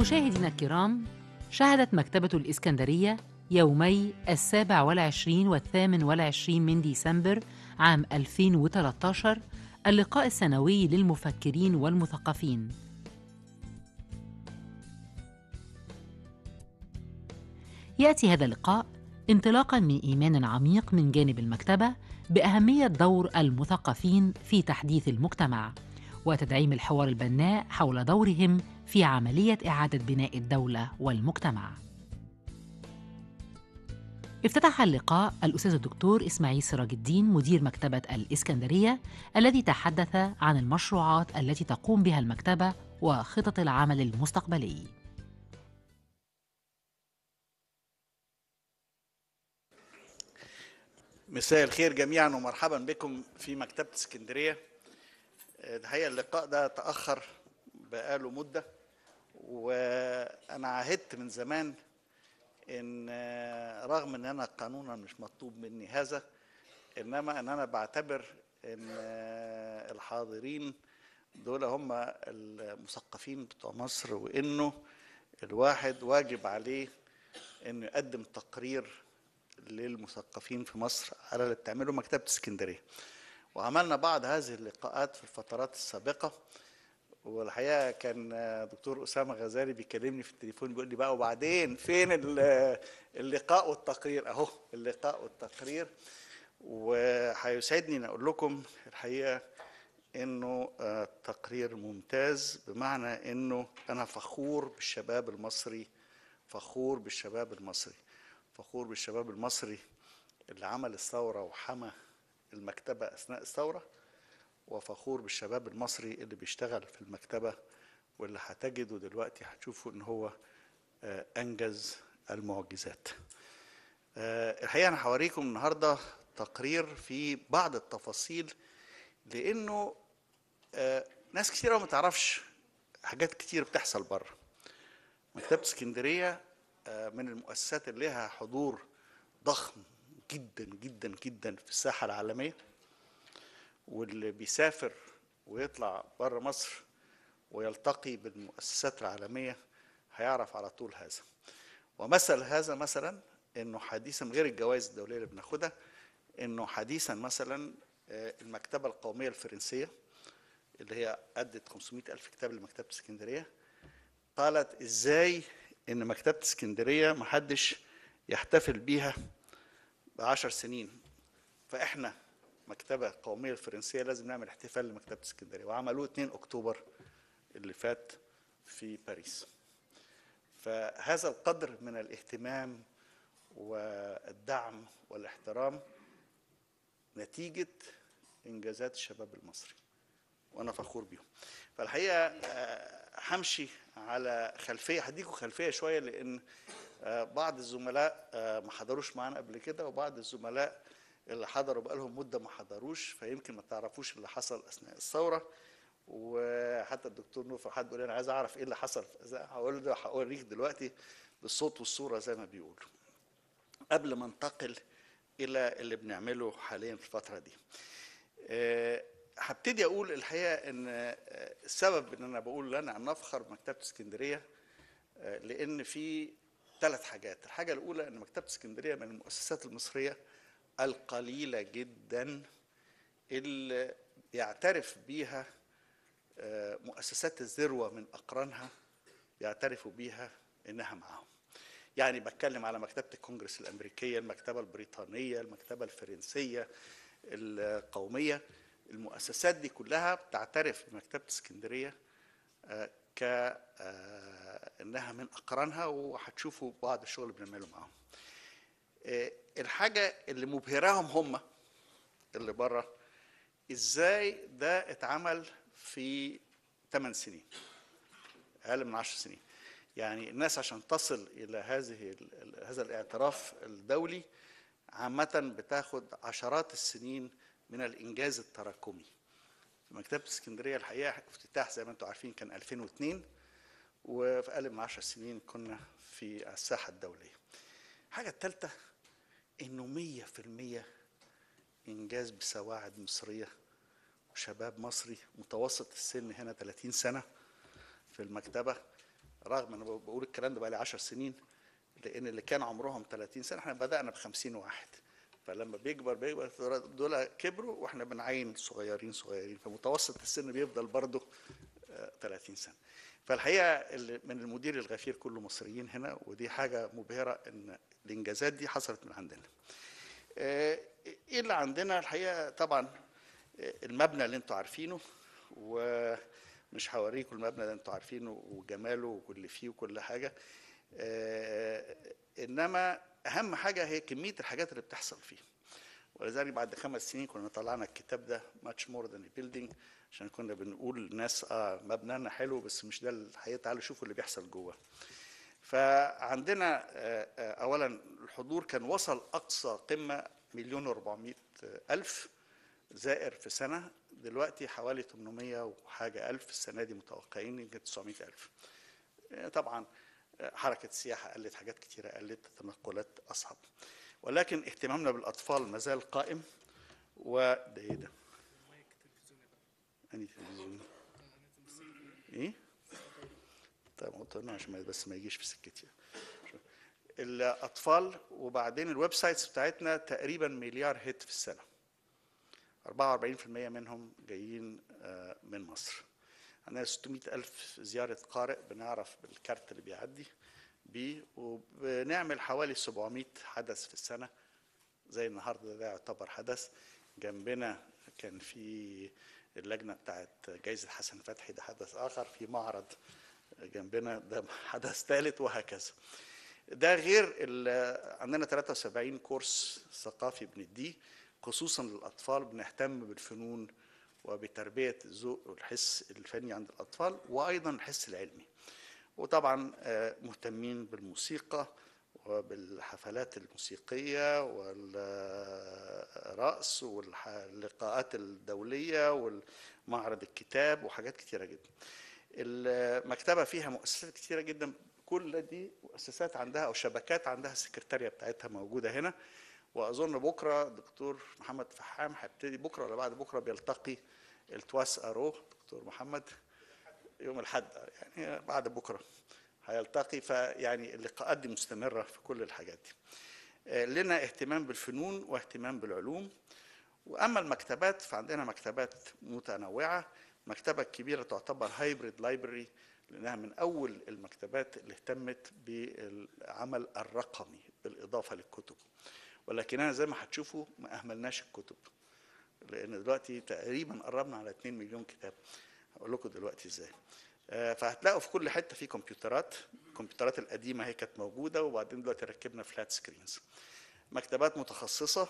مشاهدينا الكرام شهدت مكتبة الإسكندرية يومي السابع والعشرين والثامن والعشرين من ديسمبر عام 2013 اللقاء السنوي للمفكرين والمثقفين يأتي هذا اللقاء انطلاقا من إيمان عميق من جانب المكتبة بأهمية دور المثقفين في تحديث المجتمع وتدعيم الحوار البناء حول دورهم في عملية إعادة بناء الدولة والمجتمع. افتتح اللقاء الأستاذ الدكتور إسماعيل سراج الدين مدير مكتبة الإسكندرية الذي تحدث عن المشروعات التي تقوم بها المكتبة وخطط العمل المستقبلي. مساء الخير جميعا ومرحبا بكم في مكتبة اسكندرية الحقيقة اللقاء ده تأخر بقاله مدة وأنا عهدت من زمان إن رغم إن أنا قانونا مش مطلوب مني هذا إنما إن أنا بعتبر إن الحاضرين دول هم المثقفين بتوع مصر وإنه الواحد واجب عليه إنه يقدم تقرير للمثقفين في مصر على اللي بتعمله مكتبة اسكندرية وعملنا بعض هذه اللقاءات في الفترات السابقة والحقيقة كان دكتور أسامة غزالي بيكلمني في التليفون بيقول لي بقى وبعدين فين اللقاء والتقرير أهو اللقاء والتقرير وهيسعدني أن أقول لكم الحقيقة إنه تقرير ممتاز بمعنى إنه أنا فخور بالشباب المصري فخور بالشباب المصري فخور بالشباب المصري اللي عمل الثورة وحمى المكتبة أثناء الثورة وفخور بالشباب المصري اللي بيشتغل في المكتبة واللي هتجدوا دلوقتي هتشوفوا إن هو أنجز المعجزات الحقيقة أنا هوريكم النهاردة تقرير في بعض التفاصيل لأنه ناس كتير ما تعرفش حاجات كتير بتحصل بره مكتبة اسكندرية من المؤسسات اللي لها حضور ضخم جدا جدا جدا في الساحة العالمية واللي بيسافر ويطلع بره مصر ويلتقي بالمؤسسات العالمية هيعرف على طول هذا ومثل هذا مثلا انه حديثا غير الجوائز الدولية اللي بناخدها انه حديثا مثلا المكتبة القومية الفرنسية اللي هي أدت 500 ألف كتاب لمكتبة اسكندرية قالت ازاي ان مكتبه اسكندريه محدش يحتفل بيها بعشر سنين فاحنا مكتبه قوميه الفرنسيه لازم نعمل احتفال لمكتبه اسكندريه وعملوه 2 اكتوبر اللي فات في باريس فهذا القدر من الاهتمام والدعم والاحترام نتيجه انجازات الشباب المصري وانا فخور بيهم فالحقيقه همشي على خلفيه هديكم خلفيه شويه لان بعض الزملاء ما حضروش معانا قبل كده وبعض الزملاء اللي حضروا بقالهم مده ما حضروش فيمكن ما تعرفوش اللي حصل اثناء الثوره وحتى الدكتور نور فرحات بيقول انا عايز اعرف ايه اللي حصل هقول له هوريك دلوقتي بالصوت والصوره زي ما بيقولوا قبل ما انتقل الى اللي بنعمله حاليا في الفتره دي هبتدي اقول الحقيقه ان السبب ان انا بقول لنا ان نفخر بمكتبه اسكندريه لان في ثلاث حاجات الحاجه الاولى ان مكتبه اسكندريه من المؤسسات المصريه القليله جدا اللي يعترف بيها مؤسسات الذروه من اقرانها يعترفوا بيها انها معاهم يعني بتكلم على مكتبه الكونجرس الامريكيه المكتبه البريطانيه المكتبه الفرنسيه القوميه المؤسسات دي كلها بتعترف بمكتبة اسكندرية كأنها من أقرانها وهتشوفوا بعض الشغل اللي بنعمله معاهم الحاجة اللي مبهراهم هم اللي بره ازاي ده اتعمل في 8 سنين اقل من 10 سنين يعني الناس عشان تصل الى هذه هذا الاعتراف الدولي عامة بتاخد عشرات السنين من الانجاز التراكمي في مكتبه اسكندريه الحقيقه افتتاح زي ما انتم عارفين كان 2002 وفي اقل من 10 سنين كنا في الساحه الدوليه الحاجه الثالثه انه 100% انجاز بسواعد مصريه وشباب مصري متوسط السن هنا 30 سنه في المكتبه رغم انا بقول الكلام ده بقى لي 10 سنين لان اللي كان عمرهم 30 سنه احنا بدانا ب 50 واحد فلما بيكبر بيكبر دول كبروا واحنا بنعين صغيرين صغيرين فمتوسط السن بيفضل برضه آه، 30 سنه فالحقيقه اللي من المدير الغفير كله مصريين هنا ودي حاجه مبهره ان الانجازات دي حصلت من عندنا آه، ايه اللي عندنا الحقيقه طبعا آه، المبنى اللي انتوا عارفينه ومش هوريكم المبنى ده انتوا عارفينه وجماله واللي فيه وكل حاجه آه، انما اهم حاجه هي كميه الحاجات اللي بتحصل فيه ولذلك بعد خمس سنين كنا طلعنا الكتاب ده ماتش مور ذان بيلدينج عشان كنا بنقول للناس اه مبنانا حلو بس مش ده الحقيقه تعالوا شوفوا اللي بيحصل جوه فعندنا آه، آه، اولا الحضور كان وصل اقصى قمه مليون و400 الف زائر في سنه دلوقتي حوالي 800 وحاجه الف السنه دي متوقعين يمكن 900 الف آه، طبعا آه، حركه السياحه قلت حاجات كتيره قلت التنقلات اصعب ولكن اهتمامنا بالاطفال ما زال قائم وده ايه ده؟ انهي تلفزيون؟ ايه؟ طيب قلت له عشان ما- بس ما يجيش في سكتي الاطفال وبعدين الويب سايتس بتاعتنا تقريبا مليار هيت في السنه 44% منهم جايين آه، من مصر عندنا 600 ألف زيارة قارئ بنعرف بالكارت اللي بيعدي بيه وبنعمل حوالي 700 حدث في السنة زي النهارده ده يعتبر حدث جنبنا كان في اللجنة بتاعت جايزة حسن فتحي ده حدث آخر في معرض جنبنا ده حدث ثالث وهكذا ده غير ال- عندنا 73 كورس ثقافي بنديه خصوصا للاطفال بنهتم بالفنون وبتربيه الذوق والحس الفني عند الاطفال وايضا الحس العلمي وطبعا آه، مهتمين بالموسيقى وبالحفلات الموسيقيه والرقص واللقاءات الدوليه والمعرض الكتاب وحاجات كتيره جدا المكتبه فيها مؤسسات كتيره جدا كل دي مؤسسات عندها او شبكات عندها السكرتاريه بتاعتها موجوده هنا واظن بكره دكتور محمد فحام هيبتدي بكره ولا بعد بكره بيلتقي التواس ارو دكتور محمد يوم الاحد يعني بعد بكره هيلتقي فيعني اللقاءات دي مستمره في كل الحاجات دي آه، لنا اهتمام بالفنون واهتمام بالعلوم واما المكتبات فعندنا مكتبات متنوعه المكتبه الكبيره تعتبر هايبريد لايبرري لانها من اول المكتبات اللي اهتمت بالعمل الرقمي بالاضافه للكتب ولكننا زي ما هتشوفوا ما اهملناش الكتب لان دلوقتي تقريبا قربنا على 2 مليون كتاب هقول لكم دلوقتي ازاي آه، فهتلاقوا في كل حته في كمبيوترات الكمبيوترات القديمه هي كانت موجوده وبعدين دلوقتي ركبنا فلات سكرينز مكتبات متخصصه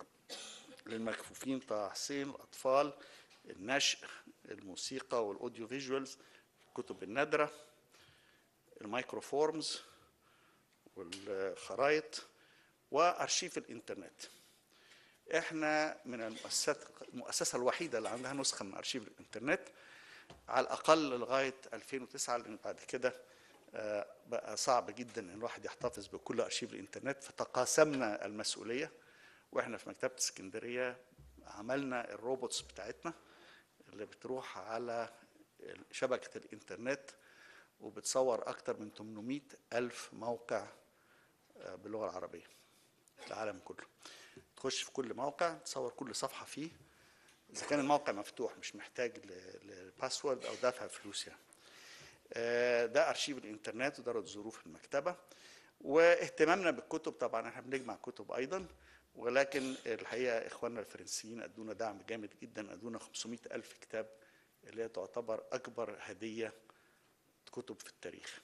للمكفوفين طه حسين الاطفال النشء الموسيقى والاوديو فيجوالز الكتب النادره المايكروفورمز والخرايط وارشيف الانترنت احنا من المؤسسات المؤسسه الوحيده اللي عندها نسخه من ارشيف الانترنت على الاقل لغايه 2009 لان بعد كده آه، بقى صعب جدا ان الواحد يحتفظ بكل ارشيف الانترنت فتقاسمنا المسؤوليه واحنا في مكتبه اسكندريه عملنا الروبوتس بتاعتنا اللي بتروح على شبكه الانترنت وبتصور اكتر من 800 الف موقع آه، باللغه العربيه في العالم كله تخش في كل موقع تصور كل صفحه فيه اذا كان الموقع مفتوح مش محتاج لباسورد او دفع فلوس يعني آه، ده ارشيف الانترنت وده ظروف المكتبه واهتمامنا بالكتب طبعا احنا بنجمع كتب ايضا ولكن الحقيقه اخواننا الفرنسيين ادونا دعم جامد جدا ادونا 500 الف كتاب اللي هي تعتبر اكبر هديه كتب في التاريخ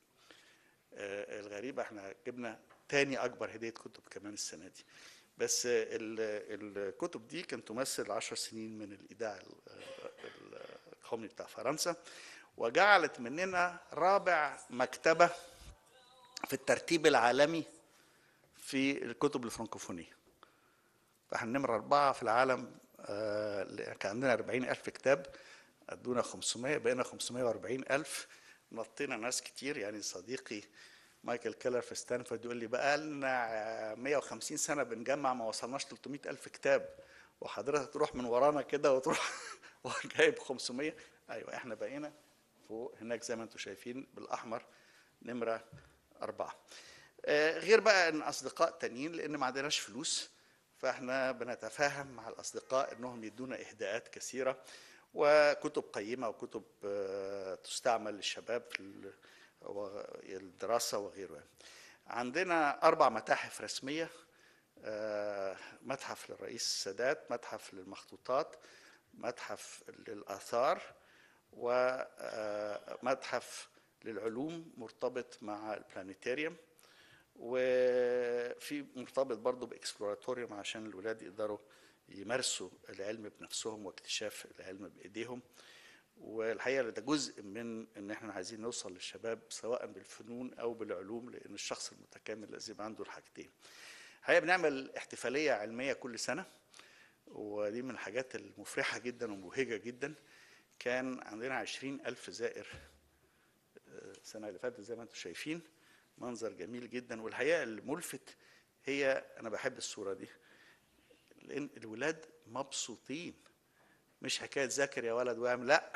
آه، الغريبة احنا جبنا تاني أكبر هدية كتب كمان السنة دي بس آه، ال- الكتب دي كانت تمثل عشر سنين من الإيداع ال- ال- القومي بتاع فرنسا وجعلت مننا رابع مكتبة في الترتيب العالمي في الكتب الفرنكوفونية فاحنا نمرة أربعة في العالم آه، كان عندنا 40 ألف كتاب أدونا 500 بقينا 540 ألف نطينا ناس كتير يعني صديقي مايكل كيلر في ستانفورد يقول لي بقى لنا 150 سنة بنجمع ما وصلناش 300 ألف كتاب وحضرتك تروح من ورانا كده وتروح وجايب 500 أيوة احنا بقينا فوق هناك زي ما انتم شايفين بالأحمر نمرة أربعة آه، غير بقى ان اصدقاء تانيين لان ما عندناش فلوس فاحنا بنتفاهم مع الاصدقاء انهم يدونا اهداءات كثيره وكتب قيمه وكتب آه، تستعمل للشباب في ال- و- الدراسه وغيره عندنا اربع متاحف رسميه آه، متحف للرئيس السادات متحف للمخطوطات متحف للاثار ومتحف للعلوم مرتبط مع البلانيتاريوم وفي مرتبط برضه باكسبلوراتوريوم عشان الولاد يقدروا يمارسوا العلم بنفسهم واكتشاف العلم بايديهم والحقيقه ده جزء من ان احنا عايزين نوصل للشباب سواء بالفنون او بالعلوم لان الشخص المتكامل لازم يبقى عنده الحاجتين. الحقيقه بنعمل احتفاليه علميه كل سنه ودي من الحاجات المفرحه جدا ومبهجه جدا كان عندنا عشرين ألف زائر آه، السنة اللي فاتت زي ما انتم شايفين منظر جميل جدا والحقيقة الملفت هي أنا بحب الصورة دي لأن الولاد مبسوطين مش حكاية ذاكر يا ولد واعمل لا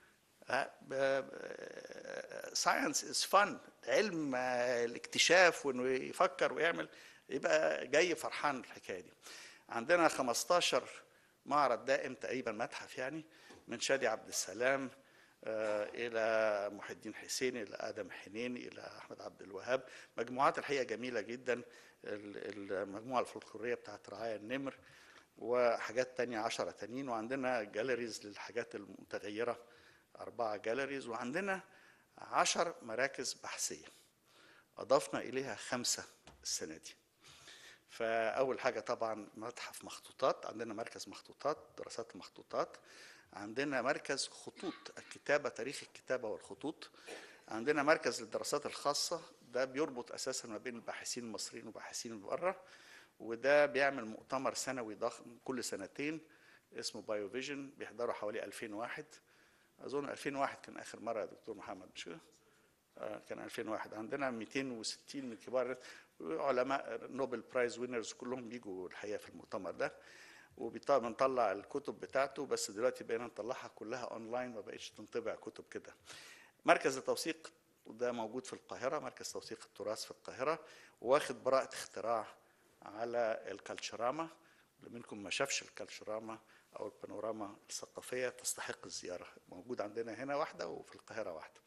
ساينس از فن علم آه، الاكتشاف وانه يفكر ويعمل يبقى جاي فرحان الحكايه دي عندنا 15 معرض دائم تقريبا متحف يعني من شادي عبد السلام آه، الى محي الدين حسين الى ادم حنين الى احمد عبد الوهاب مجموعات الحقيقه جميله جدا ال- المجموعه الفولكلوريه بتاعت رعايا النمر وحاجات تانية عشرة تانيين وعندنا جاليريز للحاجات المتغيرة أربعة جاليريز وعندنا عشر مراكز بحثية أضفنا إليها خمسة السنة دي فأول حاجة طبعا متحف مخطوطات عندنا مركز مخطوطات دراسات المخطوطات عندنا مركز خطوط الكتابة تاريخ الكتابة والخطوط عندنا مركز للدراسات الخاصة ده بيربط أساسا ما بين الباحثين المصريين والباحثين اللي بره وده بيعمل مؤتمر سنوي ضخم كل سنتين اسمه بايو فيجن بيحضروا حوالي 2000 واحد اظن 2001 كان اخر مره يا دكتور محمد مش كده؟ آه، كان 2001 عندنا 260 من كبار علماء نوبل برايز وينرز كلهم بيجوا الحقيقه في المؤتمر ده وبنطلع الكتب بتاعته بس دلوقتي بقينا نطلعها كلها اونلاين ما بقتش تنطبع كتب كده مركز التوثيق وده موجود في القاهره مركز توثيق التراث في القاهره واخد براءه اختراع على الكالتشراما اللي منكم ما شافش الكالتشراما او البانوراما الثقافيه تستحق الزياره موجود عندنا هنا واحده وفي القاهره واحده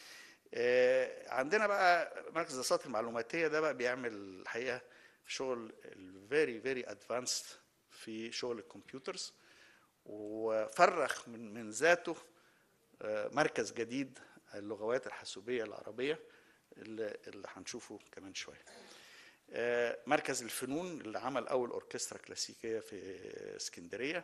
آه، عندنا بقى مركز الدراسات المعلوماتيه ده بقى بيعمل الحقيقه شغل فيري فيري ادفانسد في شغل الكمبيوترز وفرخ من من ذاته آه، مركز جديد اللغوات الحاسوبيه العربيه اللي اللي هنشوفه كمان شويه آه، مركز الفنون اللي عمل اول اوركسترا كلاسيكيه في اسكندريه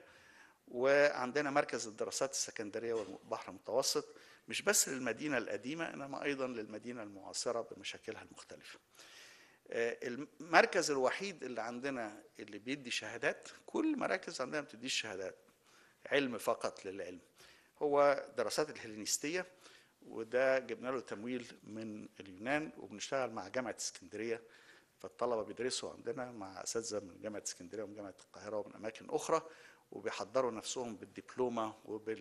وعندنا مركز الدراسات السكندريه والبحر المتوسط مش بس للمدينه القديمه انما ايضا للمدينه المعاصره بمشاكلها المختلفه. آه، المركز الوحيد اللي عندنا اللي بيدي شهادات كل مراكز عندنا ما بتديش شهادات علم فقط للعلم هو دراسات الهلينستيه وده جبنا له تمويل من اليونان وبنشتغل مع جامعه اسكندريه فالطلبه بيدرسوا عندنا مع اساتذه من جامعه اسكندريه ومن جامعه القاهره ومن اماكن اخرى وبيحضروا نفسهم بالدبلومه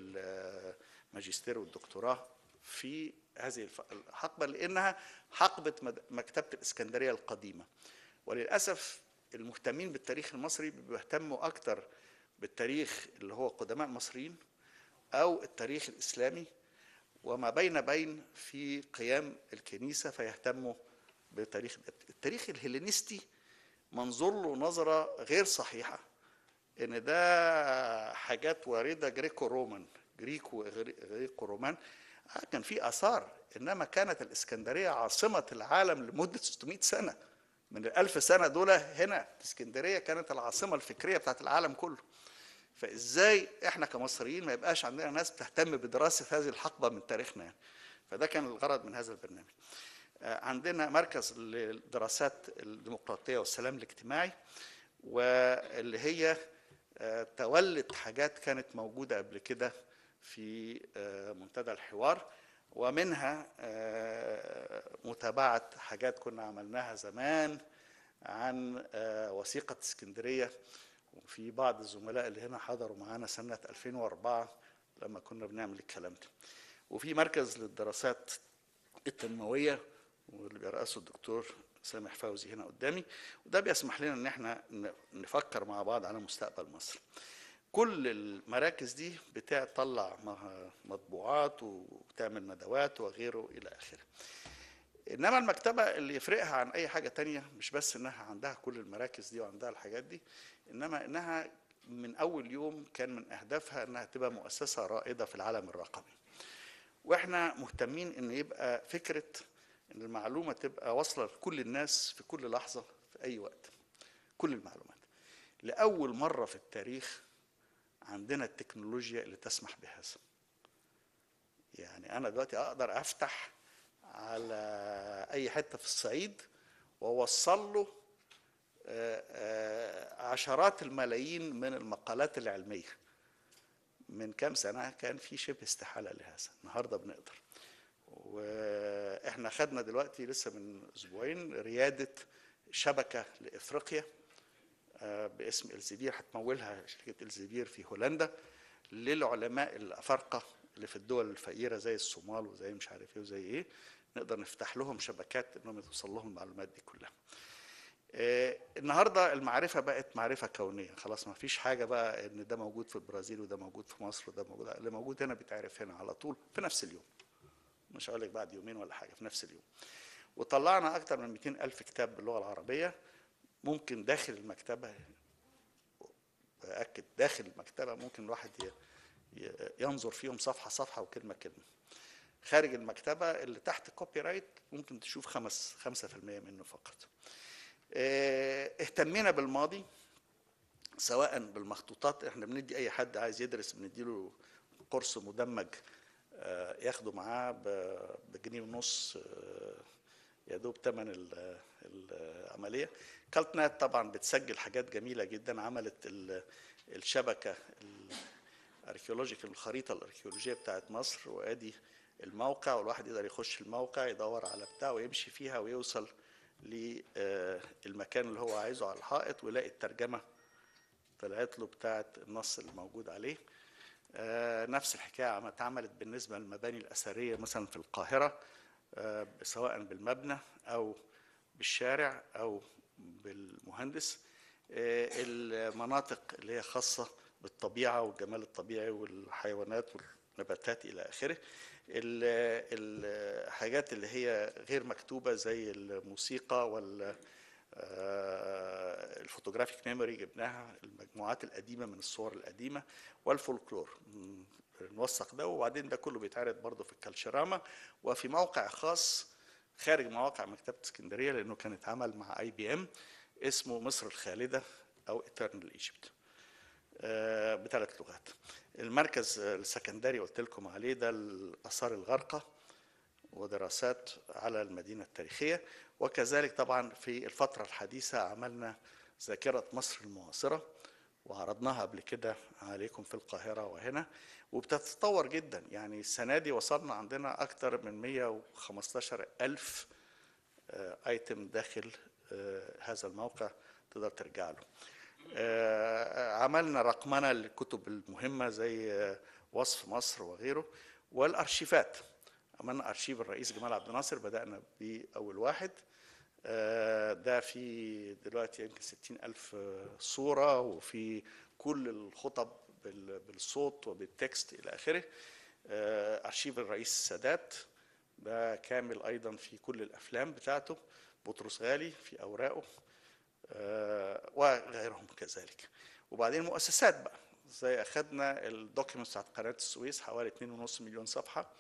وبالماجستير والدكتوراه في هذه الف- الحقبه لانها حقبه مد- مكتبه الاسكندريه القديمه وللاسف المهتمين بالتاريخ المصري بيهتموا اكتر بالتاريخ اللي هو قدماء المصريين او التاريخ الاسلامي وما بين بين في قيام الكنيسه فيهتموا بتاريخ التاريخ الهلينستي منظور له نظره غير صحيحه ان ده حاجات وارده جريكو رومان جريك وغريكو رومان آه، كان في اثار انما كانت الاسكندريه عاصمه العالم لمده 600 سنه من الألف سنه دول هنا اسكندريه كانت العاصمه الفكريه بتاعت العالم كله فازاي احنا كمصريين ما يبقاش عندنا ناس بتهتم بدراسه هذه الحقبه من تاريخنا يعني فده كان الغرض من هذا البرنامج آه، عندنا مركز للدراسات الديمقراطيه والسلام الاجتماعي واللي هي آه، تولد حاجات كانت موجوده قبل كده في آه، منتدى الحوار ومنها آه، متابعه حاجات كنا عملناها زمان عن آه، وثيقه اسكندريه وفي بعض الزملاء اللي هنا حضروا معانا سنه 2004 لما كنا بنعمل الكلام ده وفي مركز للدراسات التنمويه واللي بيرأسه الدكتور سامح فوزي هنا قدامي وده بيسمح لنا ان احنا ن- نفكر مع بعض على مستقبل مصر كل المراكز دي بتطلع م- مطبوعات وبتعمل ندوات وغيره الى اخره انما المكتبه اللي يفرقها عن اي حاجه تانية مش بس انها عندها كل المراكز دي وعندها الحاجات دي انما انها من اول يوم كان من اهدافها انها تبقى مؤسسه رائده في العالم الرقمي واحنا مهتمين ان يبقى فكره ان المعلومه تبقى واصله لكل الناس في كل لحظه في اي وقت كل المعلومات لاول مره في التاريخ عندنا التكنولوجيا اللي تسمح بهذا يعني انا دلوقتي اقدر افتح على اي حته في الصعيد واوصل له آه، آه، عشرات الملايين من المقالات العلميه من كام سنه كان في شبه استحاله لهذا النهارده بنقدر واحنا خدنا دلوقتي لسه من اسبوعين رياده شبكه لافريقيا آه، باسم الزبير هتمولها شركه الزبير في هولندا للعلماء الافارقه اللي في الدول الفقيره زي الصومال وزي مش عارف ايه وزي ايه نقدر نفتح لهم شبكات انهم توصل لهم المعلومات دي كلها. آه، النهارده المعرفه بقت معرفه كونيه خلاص ما فيش حاجه بقى ان ده موجود في البرازيل وده موجود في مصر وده موجود اللي موجود هنا بيتعرف هنا على طول في نفس اليوم مش هقول لك بعد يومين ولا حاجه في نفس اليوم وطلعنا اكتر من 200 الف كتاب باللغه العربيه ممكن داخل المكتبه باكد داخل المكتبه ممكن الواحد ي- ي- ينظر فيهم صفحه صفحه وكلمه كلمه خارج المكتبه اللي تحت كوبي رايت ممكن تشوف خمس 5% منه فقط اه، اهتمينا بالماضي سواء بالمخطوطات احنا بندي اي حد عايز يدرس بنديله قرص مدمج آه، ياخده معاه ب- بجنيه ونص آه، يا دوب ثمن ال- العمليه كالتنات طبعا بتسجل حاجات جميله جدا عملت ال- الشبكه الاركيولوجيكال الخريطه الاركيولوجيه بتاعت مصر وادي الموقع والواحد يقدر يخش الموقع يدور على بتاع ويمشي فيها ويوصل للمكان اللي هو عايزه على الحائط ويلاقي الترجمه طلعت له بتاعت النص اللي موجود عليه آه، نفس الحكايه عم اتعملت بالنسبه للمباني الاثريه مثلا في القاهره آه، سواء بالمبنى او بالشارع او بالمهندس آه، المناطق اللي هي خاصه بالطبيعه والجمال الطبيعي والحيوانات والنباتات الى اخره ال- الحاجات اللي هي غير مكتوبه زي الموسيقى وال آه، الفوتوغرافيك ميموري جبناها المجموعات القديمه من الصور القديمه والفولكلور م، نوثق ده وبعدين ده كله بيتعرض برضه في الكالشراما وفي موقع خاص خارج مواقع مكتبه اسكندريه لانه كان اتعمل مع اي بي ام اسمه مصر الخالده او ايترنال ايجيبت بثلاث لغات المركز السكندري قلت لكم عليه ده الاثار الغارقه ودراسات على المدينة التاريخية وكذلك طبعا في الفترة الحديثة عملنا ذاكرة مصر المعاصرة وعرضناها قبل كده عليكم في القاهرة وهنا وبتتطور جدا يعني السنة دي وصلنا عندنا أكثر من 115 ألف آه، ايتم داخل آه، هذا الموقع تقدر ترجع له آه، عملنا رقمنة للكتب المهمة زي آه، وصف مصر وغيره والأرشيفات عملنا أرشيف الرئيس جمال عبد الناصر بدأنا بأول واحد آه، ده في دلوقتي يمكن 60 ألف آه، صورة وفي كل الخطب بال- بالصوت وبالتكست إلى آخره آه، أرشيف الرئيس السادات ده كامل أيضا في كل الأفلام بتاعته بطرس غالي في أوراقه آه، وغيرهم كذلك وبعدين مؤسسات بقى زي أخدنا الدوكيومنتس بتاعت قناة السويس حوالي 2.5 مليون صفحة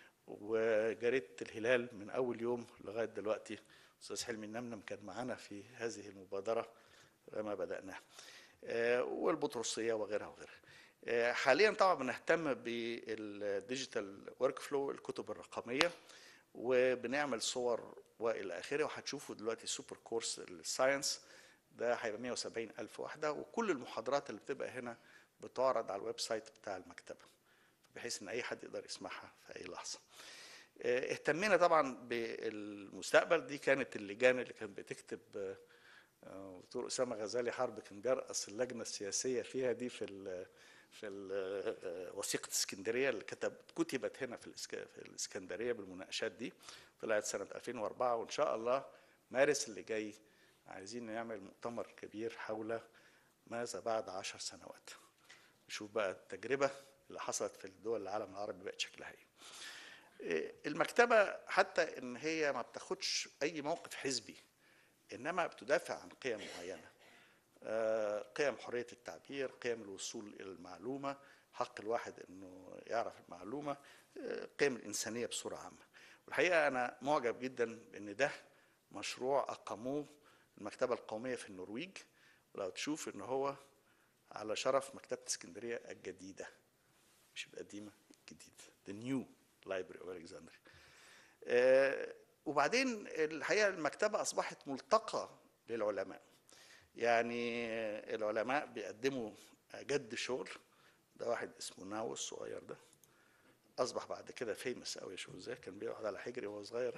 وجريدة الهلال من أول يوم لغاية دلوقتي أستاذ حلمي النمنم كان معانا في هذه المبادرة لما بدأناها آه، والبطرسية وغيرها وغيرها آه، حاليا طبعا بنهتم بالديجيتال ورك فلو الكتب الرقمية وبنعمل صور والى اخره وهتشوفوا دلوقتي سوبر كورس الساينس ده هيبقى 170 الف واحده وكل المحاضرات اللي بتبقى هنا بتعرض على الويب سايت بتاع المكتبه بحيث ان اي حد يقدر يسمعها في اي لحظه آه، اهتمينا طبعا بالمستقبل دي كانت اللجان اللي كانت بتكتب آه، دكتور اسامه غزالي حرب كان بيرأس اللجنه السياسيه فيها دي في ال- في ال- وثيقه اسكندريه اللي كتب كتبت هنا في الإسك- في الاسكندريه بالمناقشات دي طلعت سنه 2004 وان شاء الله مارس اللي جاي عايزين نعمل مؤتمر كبير حول ماذا بعد عشر سنوات نشوف بقى التجربه اللي حصلت في الدول العالم العربي بقت شكلها ايه إيه، المكتبه حتى ان هي ما بتاخدش اي موقف حزبي انما بتدافع عن قيم معينه آه، قيم حريه التعبير قيم الوصول الى المعلومه حق الواحد انه يعرف المعلومه آه، قيم الانسانيه بصوره عامه والحقيقه انا معجب جدا بان ده مشروع اقاموه المكتبه القوميه في النرويج ولو تشوف ان هو على شرف مكتبه اسكندريه الجديده مش القديمه الجديده the new library of Alexandria آه، وبعدين الحقيقه المكتبه اصبحت ملتقى للعلماء يعني العلماء بيقدموا جد شغل ده واحد اسمه ناو الصغير ده اصبح بعد كده فيمس قوي شو ازاي كان بيقعد على حجري وهو صغير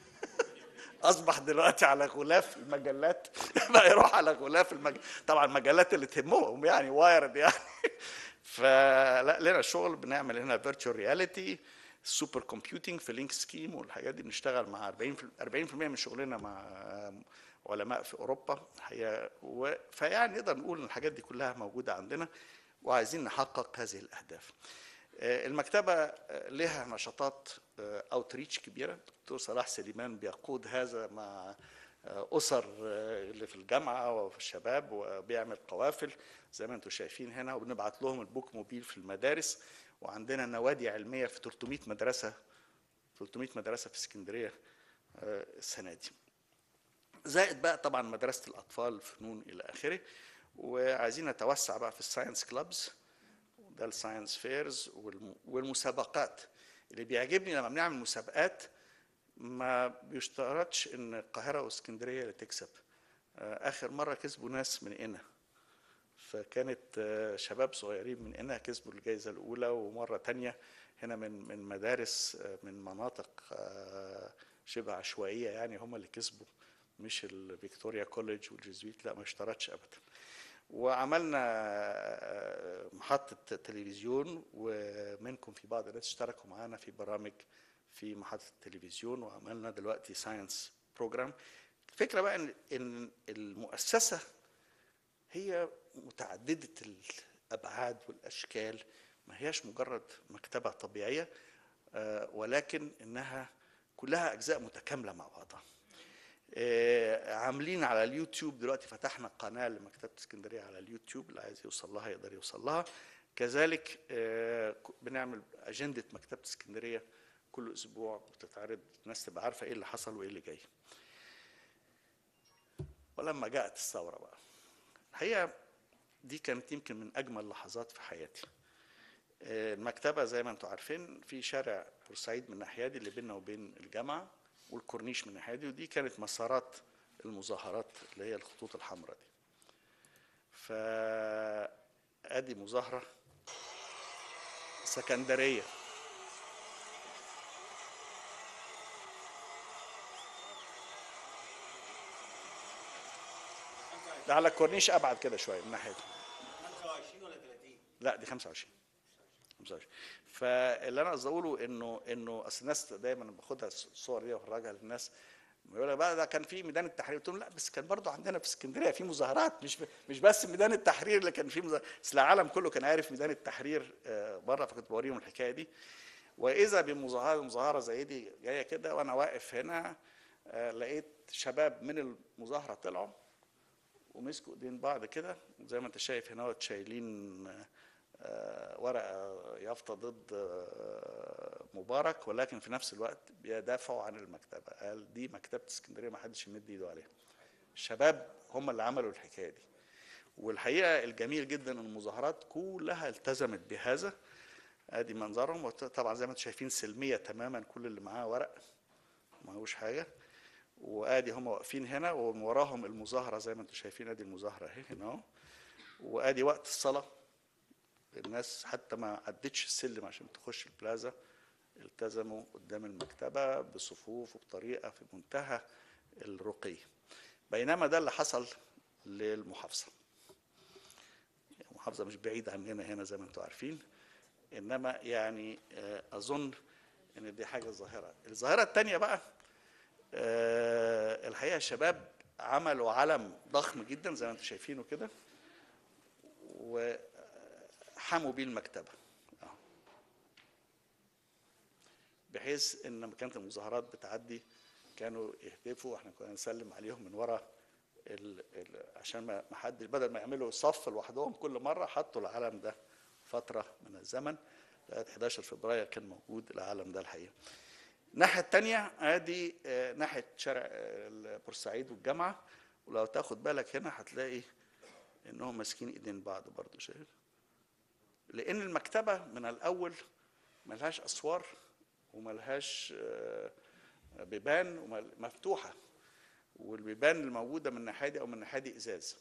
اصبح دلوقتي على غلاف المجلات بقى يروح على غلاف المجلات طبعا المجلات اللي تهمهم يعني وايرد يعني فلا لنا شغل بنعمل هنا فيرتشوال رياليتي سوبر كومبيوتنج في لينك سكيم والحاجات دي بنشتغل مع 40 40% من شغلنا مع علماء في اوروبا الحقيقه و- فيعني نقدر نقول ان الحاجات دي كلها موجوده عندنا وعايزين نحقق هذه الاهداف. آه، المكتبه آه، لها نشاطات اوتريتش كبيره الدكتور صلاح سليمان بيقود هذا مع آه، اسر آه، اللي في الجامعه وفي الشباب وبيعمل قوافل زي ما انتم شايفين هنا وبنبعت لهم البوك موبيل في المدارس وعندنا نوادي علميه في 300 مدرسه 300 مدرسه في اسكندريه آه، السنه دي. زائد بقى طبعا مدرسه الاطفال الفنون الى اخره وعايزين نتوسع بقى في الساينس كلابز ده الساينس فيرز والمسابقات اللي بيعجبني لما بنعمل مسابقات ما بيشترطش ان القاهره واسكندريه اللي تكسب آه، اخر مره كسبوا ناس من هنا فكانت آه، شباب صغيرين من هنا كسبوا الجائزه الاولى ومره تانية هنا من من مدارس آه، من مناطق آه، شبه عشوائيه يعني هم اللي كسبوا مش الفيكتوريا كوليدج والجزويت لا ما اشترطش ابدا وعملنا آه، محطة تلفزيون ومنكم في بعض الناس اشتركوا معانا في برامج في محطة التلفزيون وعملنا دلوقتي ساينس بروجرام الفكرة بقى ان ان المؤسسة هي متعددة الأبعاد والأشكال ما هياش مجرد مكتبة طبيعية آه، ولكن إنها كلها أجزاء متكاملة مع بعضها آه، عاملين على اليوتيوب دلوقتي فتحنا قناة لمكتبة اسكندرية على اليوتيوب اللي عايز يوصل لها يقدر يوصل لها كذلك آه، ك- بنعمل أجندة مكتبة اسكندرية كل أسبوع بتتعرض الناس تبقى عارفة إيه اللي حصل وإيه اللي جاي ولما جاءت الثورة بقى الحقيقة دي كانت يمكن من أجمل اللحظات في حياتي آه، المكتبة زي ما انتم عارفين في شارع بورسعيد من الناحية دي اللي بيننا وبين الجامعة والكورنيش من الناحية دي ودي كانت مسارات المظاهرات اللي هي الخطوط الحمراء دي فأدي مظاهرة سكندرية ده على الكورنيش أبعد كده شوية من الناحية دي 25 ولا 30 لا دي 25 25 فاللي انا قصدي اقوله انه انه اصل الناس دايما باخدها الصور دي وافرجها للناس يقول لك بقى ده كان في ميدان التحرير قلت لهم لا بس كان برضه عندنا في اسكندريه في مظاهرات مش مش بس ميدان التحرير اللي كان فيه مظاهرات بس العالم كله كان عارف ميدان التحرير آه، بره فكنت بوريهم الحكايه دي واذا بمظاهره مظاهره زي دي جايه كده وانا واقف هنا آه، لقيت شباب من المظاهره طلعوا ومسكوا ايدين بعض كده زي ما انت شايف هنا اهوت شايلين آه، ورقه يافطه ضد آه، مبارك ولكن في نفس الوقت بيدافعوا عن المكتبه قال دي مكتبه اسكندريه ما حدش يمد ايده عليها الشباب هم اللي عملوا الحكايه دي والحقيقه الجميل جدا ان المظاهرات كلها التزمت بهذا ادي منظرهم وط- طبعا زي ما انتم شايفين سلميه تماما كل اللي معاه ورق معهوش حاجه وادي هم واقفين هنا ومن وراهم المظاهره زي ما انتم شايفين ادي المظاهره اهي هنا اهو وادي وقت الصلاه الناس حتى ما عدتش السلم عشان تخش البلازا التزموا قدام المكتبه بصفوف وبطريقه في منتهى الرقي بينما ده اللي حصل للمحافظه المحافظة مش بعيد عننا هنا زي ما انتم عارفين إنما يعني آه، أظن إن دي حاجة ظاهرة الظاهرة التانية بقى آه، الحقيقة الشباب عملوا علم ضخم جدا زي ما انتم شايفينه كده وحموا بيه المكتبة أهو. بحيث ان لما كانت المظاهرات بتعدي كانوا يهتفوا واحنا كنا نسلم عليهم من ورا ال ال عشان ما ما حد بدل ما يعملوا صف لوحدهم كل مره حطوا العلم ده فتره من الزمن لغايه 11 فبراير كان موجود العلم ده الحقيقه. الناحيه الثانيه ادي آه، ناحيه شارع آه، بورسعيد والجامعه ولو تاخد بالك هنا هتلاقي انهم ماسكين ايدين بعض برضه شايف؟ لان المكتبه من الاول ملهاش اسوار وملهاش آه، بيبان ومل- مفتوحه والبيبان الموجوده من الناحيه دي او من الناحيه دي ازاز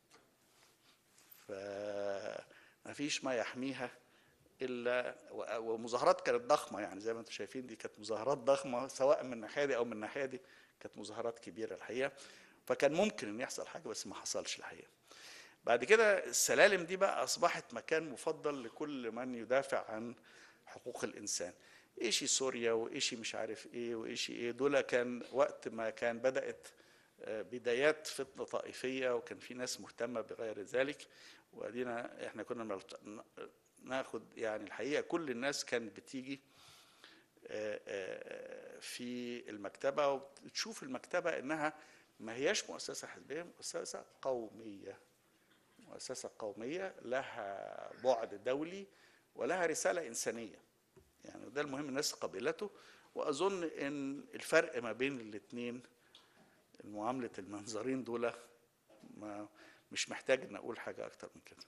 فمفيش ما يحميها الا و- ومظاهرات كانت ضخمه يعني زي ما انتم شايفين دي كانت مظاهرات ضخمه سواء من الناحيه دي او من الناحيه دي كانت مظاهرات كبيره الحقيقه فكان ممكن ان يحصل حاجه بس ما حصلش الحقيقه بعد كده السلالم دي بقى اصبحت مكان مفضل لكل من يدافع عن حقوق الانسان ايشي سوريا وايشي مش عارف ايه وايشي ايه دول كان وقت ما كان بدات آه، بدايات فتنه طائفيه وكان في ناس مهتمه بغير ذلك وادينا احنا كنا ملت- ناخد يعني الحقيقه كل الناس كانت بتيجي آه، آه، في المكتبه وتشوف المكتبه انها ما هياش مؤسسه حزبيه مؤسسه قوميه مؤسسه قوميه لها بعد دولي ولها رساله انسانيه يعني ده المهم الناس قبلته واظن ان الفرق ما بين الاثنين معامله المنظرين دول ما مش محتاج ان اقول حاجه اكتر من كده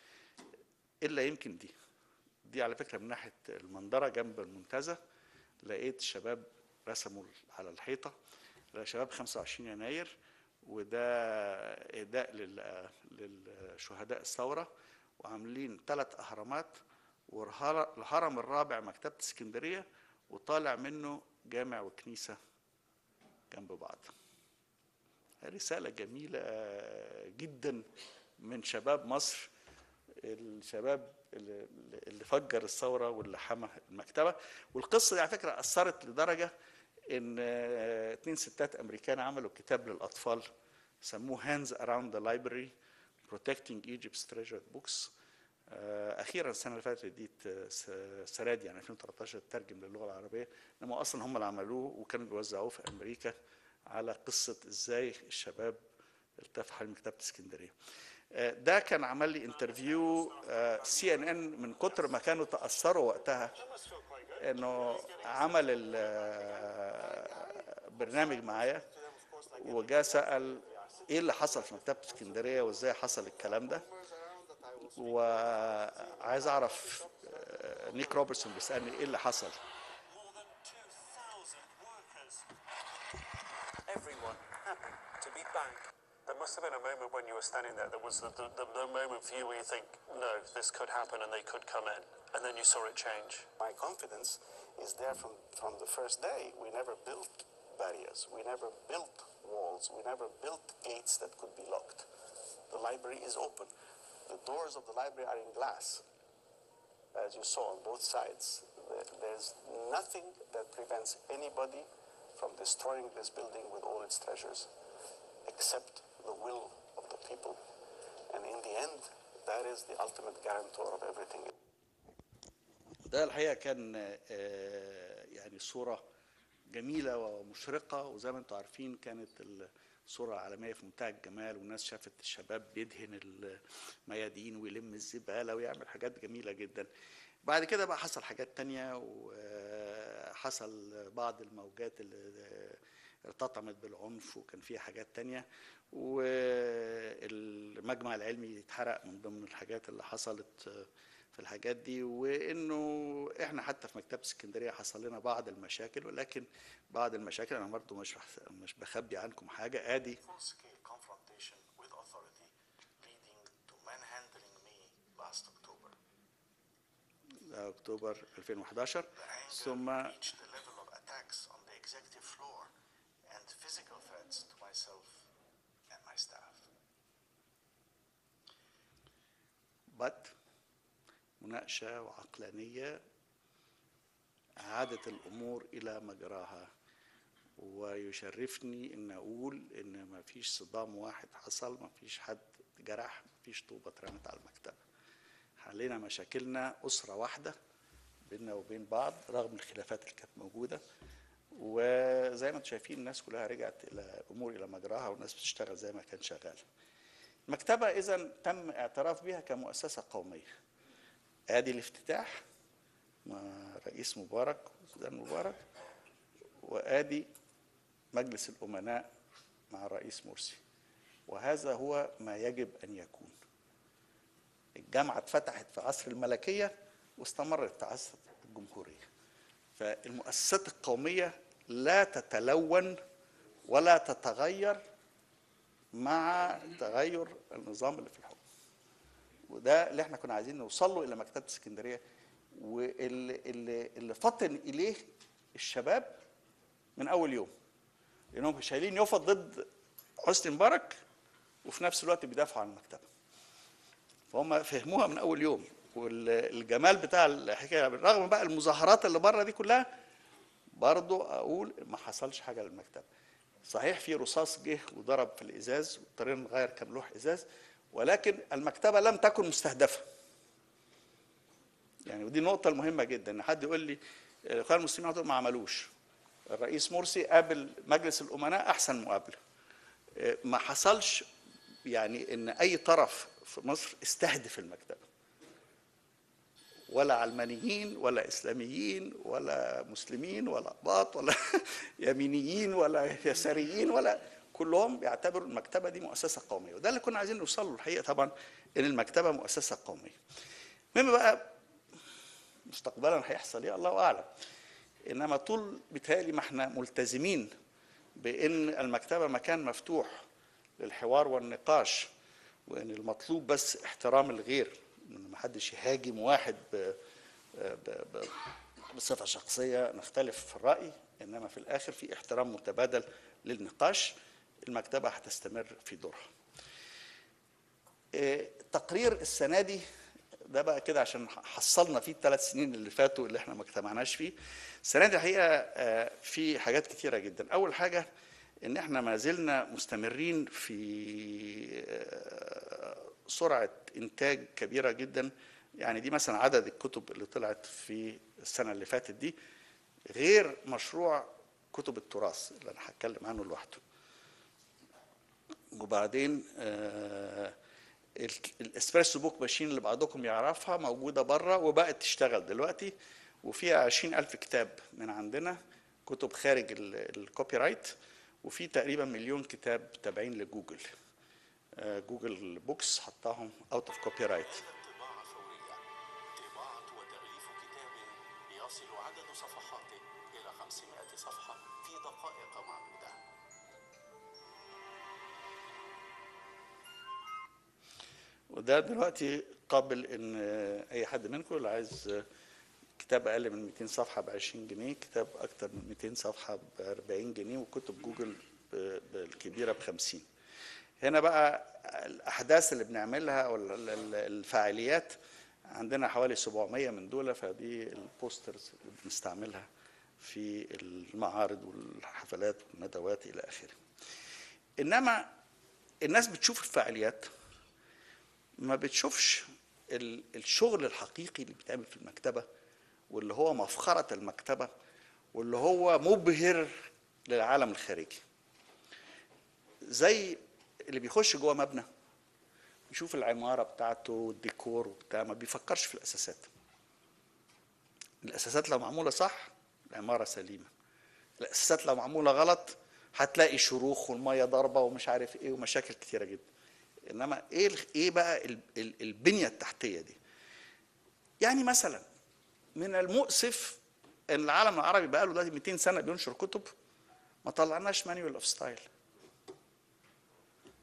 الا يمكن دي دي على فكره من ناحيه المنظره جنب المنتزه لقيت شباب رسموا على الحيطه لا شباب 25 يناير وده اهداء لل- للشهداء الثوره وعاملين ثلاث اهرامات والهرم الرابع مكتبه اسكندريه وطالع منه جامع وكنيسه جنب بعض رساله جميله جدا من شباب مصر الشباب اللي, اللي فجر الثوره واللي حمى المكتبه والقصه دي على فكره اثرت لدرجه ان آه، اتنين ستات امريكان عملوا كتاب للاطفال سموه هاندز اراوند ذا لايبرري protecting Egypt's treasured books آه، اخيرا السنه اللي فاتت دي ت- س- السنه دي يعني 2013 ترجم للغه العربيه انما اصلا هم اللي عملوه وكانوا بيوزعوه في امريكا على قصه ازاي الشباب التفوا حول مكتبه اسكندريه آه، ده كان عمل لي انترفيو سي ان ان من كتر ما كانوا تاثروا وقتها انه عمل البرنامج معايا وجا سال ايه اللي حصل في مكتبه اسكندريه وازاي حصل الكلام ده وعايز اعرف آه، نيك روبرتسون بيسالني ايه اللي حصل more than 2,000 workers. everyone happy to be back. There must have been a moment when you were standing there. There was the, the, the, the moment for you where you think, no, this could happen and they could come in. And then you saw it change. My confidence is there from, from the first day. We never built barriers. We never built walls. We never built gates that could be locked. The library is open. The doors of the library are in glass, as you saw on both sides. There- There's nothing that prevents anybody from destroying this building with all its treasures, except the will of the people. And in the end, that is the ultimate guarantor of everything. ده الحقيقه كان آه، يعني صوره جميله ومشرقه وزي ما انتم عارفين كانت الصوره العالميه في منتهى الجمال والناس شافت الشباب بيدهن الميادين ويلم الزباله ويعمل حاجات جميله جدا بعد كده بقى حصل حاجات تانية وحصل بعض الموجات اللي ارتطمت بالعنف وكان فيها حاجات تانية والمجمع العلمي اتحرق من ضمن الحاجات اللي حصلت في الحاجات دي وانه احنا حتى في مكتبه اسكندريه حصل لنا بعض المشاكل ولكن بعض المشاكل انا برضه مش بح- مش بخبي عنكم حاجه ادي full-scale confrontation with authority leading to manhandling me last October. ده اكتوبر 2011 The anger ثم reached the level of attacks on the executive floor and physical threats to myself and my staff. صعوبات مناقشة وعقلانية أعادت الأمور إلى مجراها ويشرفني ان اقول ان ما فيش صدام واحد حصل ما فيش حد جرح ما فيش طوبه اترمت على المكتبه حلينا مشاكلنا اسره واحده بيننا وبين بعض رغم الخلافات اللي كانت موجوده وزي ما انتم شايفين الناس كلها رجعت الى الامور الى مجراها والناس بتشتغل زي ما كان شغال المكتبه اذا تم اعتراف بها كمؤسسه قوميه ادي الافتتاح مع رئيس مبارك سودان مبارك وادي مجلس الامناء مع الرئيس مرسي وهذا هو ما يجب ان يكون الجامعه اتفتحت في عصر الملكيه واستمرت في عصر الجمهوريه فالمؤسسات القوميه لا تتلون ولا تتغير مع تغير النظام اللي في الحكم وده اللي احنا كنا عايزين نوصل له الى مكتبه اسكندريه واللي اللي اللي فطن اليه الشباب من اول يوم لانهم شايلين يفط ضد حسني مبارك وفي نفس الوقت بيدافعوا عن المكتبه فهم فهموها من اول يوم والجمال بتاع الحكايه بالرغم بقى المظاهرات اللي بره دي كلها برضو اقول ما حصلش حاجه للمكتبه صحيح في رصاص جه وضرب في الازاز واضطرينا نغير كام لوح ازاز ولكن المكتبه لم تكن مستهدفه يعني ودي النقطه المهمه جدا ان حد يقول لي الاخوان المسلمين دول ما عملوش الرئيس مرسي قابل مجلس الامناء احسن مقابله ما حصلش يعني ان اي طرف في مصر استهدف المكتبه ولا علمانيين ولا اسلاميين ولا مسلمين ولا اقباط ولا يمينيين ولا يساريين ولا كلهم بيعتبروا المكتبه دي مؤسسه قوميه وده اللي كنا عايزين نوصل له الحقيقه طبعا ان المكتبه مؤسسه قوميه المهم بقى مستقبلا هيحصل ايه الله اعلم انما طول بيتهيألي ما احنا ملتزمين بان المكتبه مكان مفتوح للحوار والنقاش وان المطلوب بس احترام الغير ان ما حدش يهاجم واحد ب ب ب بصفه شخصيه نختلف في الراي انما في الاخر في احترام متبادل للنقاش المكتبه هتستمر في دورها تقرير السنه دي ده بقى كده عشان حصلنا فيه الثلاث سنين اللي فاتوا اللي احنا ما اجتمعناش فيه السنه دي الحقيقه في حاجات كتيره جدا اول حاجه ان احنا ما زلنا مستمرين في سرعه انتاج كبيره جدا يعني دي مثلا عدد الكتب اللي طلعت في السنه اللي فاتت دي غير مشروع كتب التراث اللي انا هتكلم عنه لوحده وبعدين آه الاسبريسو بوك ماشين اللي بعضكم يعرفها موجودة بره وبقت تشتغل دلوقتي وفيها عشرين ألف كتاب من عندنا كتب خارج الكوبي رايت وفي تقريبا مليون كتاب تابعين لجوجل جوجل بوكس حطاهم اوت اوف كوبي رايت طباعة فورية طباعة وتغليف كتاب يصل عدد صفحاته إلى 500 صفحة في دقائق معدودة وده دلوقتي قابل ان اي حد منكم اللي عايز كتاب اقل من 200 صفحه ب 20 جنيه كتاب اكتر من 200 صفحه ب 40 جنيه وكتب جوجل الكبيره ب 50 هنا بقى الاحداث اللي بنعملها او الفعاليات عندنا حوالي 700 من دول فدي البوسترز اللي بنستعملها في المعارض والحفلات والندوات الى اخره انما الناس بتشوف الفعاليات ما بتشوفش الشغل الحقيقي اللي بيتعمل في المكتبة واللي هو مفخرة المكتبة واللي هو مبهر للعالم الخارجي زي اللي بيخش جوه مبنى يشوف العمارة بتاعته والديكور وبتاع ما بيفكرش في الأساسات الأساسات لو معمولة صح العمارة سليمة الأساسات لو معمولة غلط هتلاقي شروخ والمية ضاربة ومش عارف ايه ومشاكل كتيرة جدا انما ايه ايه بقى البنيه التحتيه دي يعني مثلا من المؤسف ان العالم العربي بقى له دلوقتي 200 سنه بينشر كتب ما طلعناش مانيوال اوف ستايل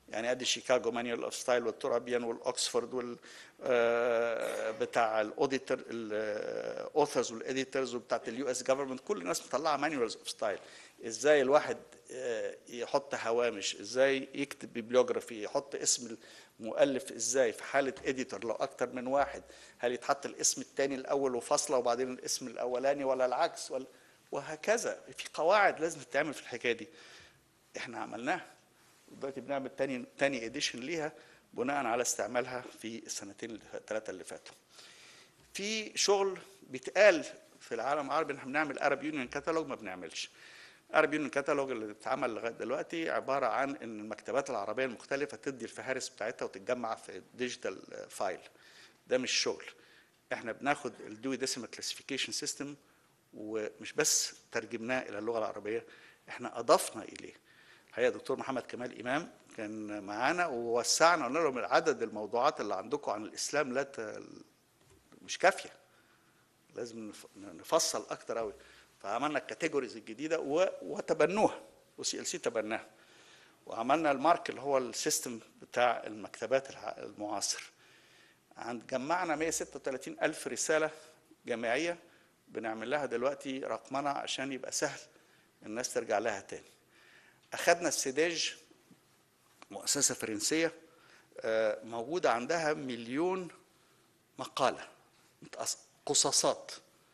يعني ادي شيكاغو مانيوال اوف ستايل والتورابيان والاوكسفورد وال آه، بتاع الاوديتور الاوثرز والاديتورز وبتاعت اليو اس جفرمنت كل الناس مطلعه مانيوالز اوف ستايل ازاي الواحد آه، يحط هوامش ازاي يكتب بيبليوجرافي يحط اسم المؤلف ازاي في حاله اديتور لو اكتر من واحد هل يتحط الاسم الثاني الاول وفاصله وبعدين الاسم الاولاني ولا العكس ولا وهكذا في قواعد لازم تتعمل في الحكايه دي احنا عملناها دلوقتي بنعمل تاني تاني اديشن ليها بناء على استعمالها في السنتين الثلاثه اللي فاتوا في شغل بيتقال في العالم العربي ان احنا بنعمل ارب يونيون كاتالوج ما بنعملش ارب يونيون كاتالوج اللي اتعمل لغايه دلوقتي عباره عن ان المكتبات العربيه المختلفه تدي الفهارس بتاعتها وتتجمع في ديجيتال فايل ده مش شغل احنا بناخد الدوي ديسيمال كلاسيفيكيشن سيستم ومش بس ترجمناه الى اللغه العربيه احنا اضفنا اليه الحقيقه دكتور محمد كمال امام كان معانا ووسعنا قلنا لهم عدد الموضوعات اللي عندكم عن الاسلام لا ت... مش كافيه لازم نف- نفصل اكتر قوي فعملنا الكاتيجوريز الجديده و... وتبنوها وسي ال سي تبناها وعملنا المارك اللي هو السيستم بتاع المكتبات الع- المعاصر عند جمعنا 136 ألف رسالة جامعية بنعمل لها دلوقتي رقمنة عشان يبقى سهل الناس ترجع لها تاني أخدنا السداج مؤسسة فرنسية آه، موجودة عندها مليون مقالة متقص- قصاصات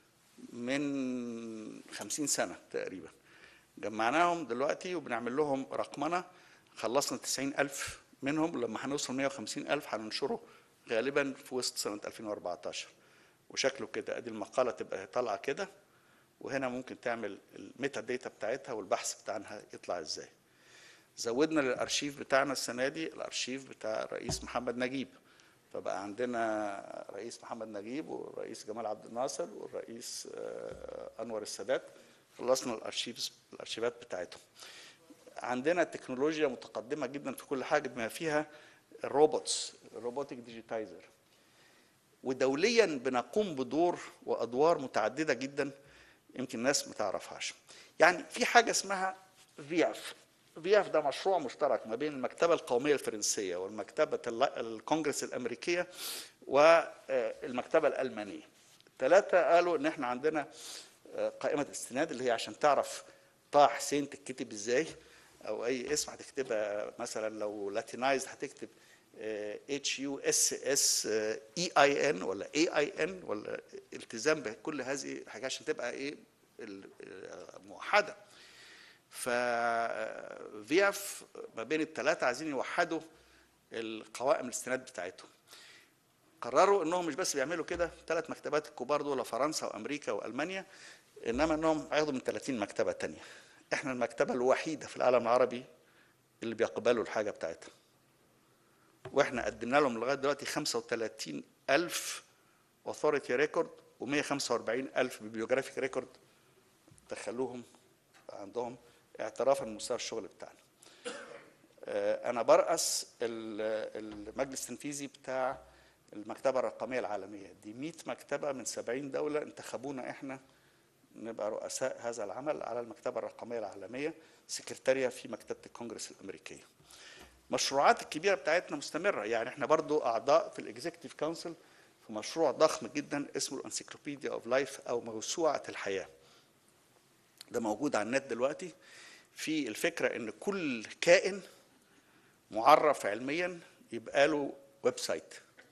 من خمسين سنة تقريبا جمعناهم دلوقتي وبنعمل لهم رقمنة خلصنا تسعين ألف منهم لما هنوصل مية وخمسين ألف هننشره غالبا في وسط سنة 2014 وشكله كده ادي المقالة تبقى طالعة كده وهنا ممكن تعمل الميتا داتا بتاعتها والبحث بتاعها يطلع ازاي زودنا للارشيف بتاعنا السنه دي الارشيف بتاع الرئيس محمد نجيب فبقى عندنا رئيس محمد نجيب والرئيس جمال عبد الناصر والرئيس آه، انور السادات خلصنا الارشيف الارشيفات بتاعتهم عندنا تكنولوجيا متقدمه جدا في كل حاجه بما فيها الروبوتس الروبوتك ديجيتايزر ودوليا بنقوم بدور وادوار متعدده جدا يمكن الناس ما تعرفهاش يعني في حاجه اسمها في اف في اف ده مشروع مشترك ما بين المكتبه القوميه الفرنسيه والمكتبه الل- الكونجرس الامريكيه والمكتبه الالمانيه الثلاثه قالوا ان احنا عندنا آه، قائمه استناد اللي هي عشان تعرف طه حسين تتكتب ازاي او اي اسم هتكتبها مثلا لو لاتينايز هتكتب اتش يو اس اس اي اي ان ولا اي اي ان ولا التزام بكل هذه الحاجات عشان تبقى ايه ال- آه، موحده ف في اف ما بين الثلاثه عايزين يوحدوا القوائم الاستناد بتاعتهم قرروا انهم مش بس بيعملوا كده ثلاث مكتبات الكبار دول فرنسا وامريكا والمانيا انما انهم هياخدوا من 30 مكتبه تانية احنا المكتبه الوحيده في العالم العربي اللي بيقبلوا الحاجه بتاعتها واحنا قدمنا لهم لغايه دلوقتي 35 الف اوثوريتي ريكورد و145 الف بيبليوجرافيك ريكورد دخلوهم عندهم اعترافا بمستوى الشغل بتاعنا آه، انا برأس ال- المجلس التنفيذي بتاع المكتبه الرقميه العالميه دي 100 مكتبه من 70 دوله انتخبونا احنا نبقى رؤساء هذا العمل على المكتبه الرقميه العالميه سكرتاريه في مكتبه الكونجرس الامريكيه المشروعات الكبيره بتاعتنا مستمره يعني احنا برضو اعضاء في الاكزيكتيف كونسل في مشروع ضخم جدا اسمه الانسيكلوبيديا اوف لايف او موسوعه الحياه ده موجود على النت دلوقتي في الفكره ان كل كائن معرف علميا يبقى له ويب سايت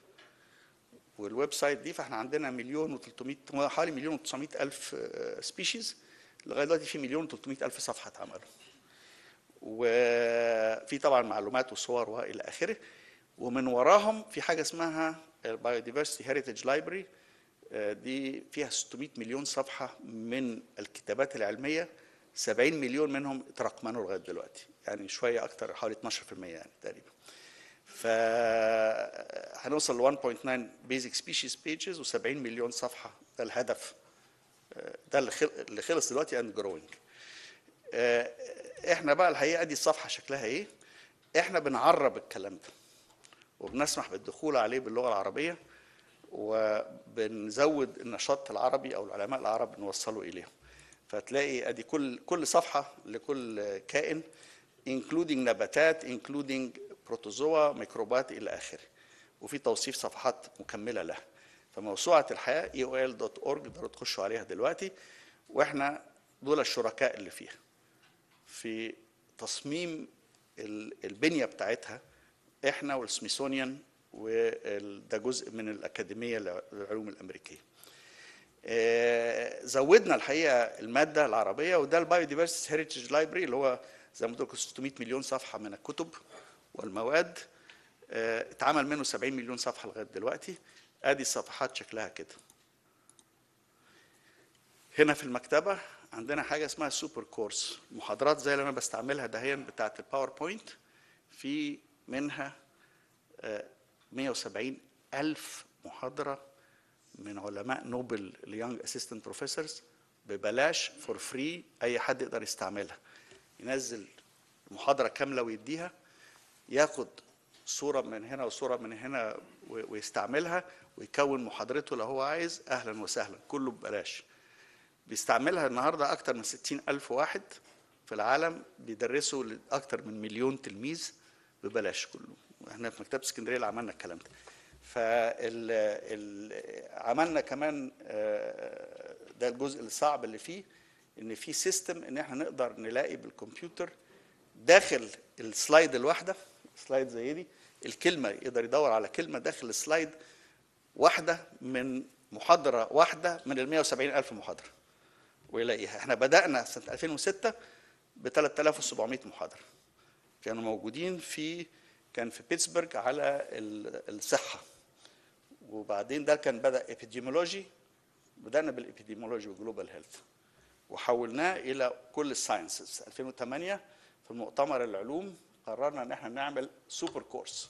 والويب سايت دي فاحنا عندنا مليون و300 حوالي مليون و900 الف سبيشيز لغايه دلوقتي في مليون و300 الف صفحه اتعملوا وفي طبعا معلومات وصور والى اخره ومن وراهم في حاجه اسمها البايوديفرستي هيريتج لايبرري دي فيها 600 مليون صفحه من الكتابات العلميه 70 مليون منهم اترقمنوا لغايه دلوقتي يعني شويه اكتر حوالي 12% يعني تقريبا ف هنوصل ل 1.9 بيزك سبيشيز بيجز و70 مليون صفحه ده الهدف آه، ده اللي خل- اللي خلص دلوقتي اند جروينج احنا بقى الحقيقه دي الصفحه شكلها ايه احنا بنعرب الكلام ده وبنسمح بالدخول عليه باللغه العربيه وبنزود النشاط العربي او العلماء العرب نوصله اليهم فتلاقي ادي كل كل صفحه لكل كائن including نباتات including بروتوزوا ميكروبات الى اخره وفي توصيف صفحات مكمله لها فموسوعه الحياه eol.org تقدروا تخشوا عليها دلوقتي واحنا دول الشركاء اللي فيها في تصميم ال- البنيه بتاعتها احنا والسميثونيان وده جزء من الاكاديميه للعلوم الامريكيه آه، زودنا الحقيقه الماده العربيه وده البايوديفرستي هيريتج لايبرري اللي هو زي ما قلت لكم 600 مليون صفحه من الكتب والمواد آه، اتعمل منه 70 مليون صفحه لغايه دلوقتي ادي الصفحات شكلها كده هنا في المكتبه عندنا حاجه اسمها سوبر كورس محاضرات زي اللي انا بستعملها دهيا بتاعه الباوربوينت في منها آه، 170 ألف محاضرة من علماء نوبل اليونج اسيستنت بروفيسورز ببلاش فور فري أي حد يقدر يستعملها ينزل محاضرة كاملة ويديها ياخد صورة من هنا وصورة من هنا و- ويستعملها ويكون محاضرته لو هو عايز أهلا وسهلا كله ببلاش بيستعملها النهاردة أكتر من 60 ألف واحد في العالم بيدرسوا لأكتر من مليون تلميذ ببلاش كله احنا في مكتبة اسكندرية اللي عملنا الكلام ده فال ال- عملنا كمان آه، ده الجزء الصعب اللي فيه ان في سيستم ان احنا نقدر نلاقي بالكمبيوتر داخل السلايد الواحده سلايد زي دي الكلمه يقدر يدور على كلمه داخل السلايد واحده من محاضره واحده من ال 170 الف محاضره ويلاقيها احنا بدانا سنه 2006 ب 3700 محاضره كانوا موجودين في كان في بيتسبرج على ال- الصحه وبعدين ده كان بدا ابيديمولوجي بدانا بالابيديمولوجي وجلوبال هيلث وحولناه الى كل الساينسز 2008 في المؤتمر العلوم قررنا ان احنا نعمل سوبر كورس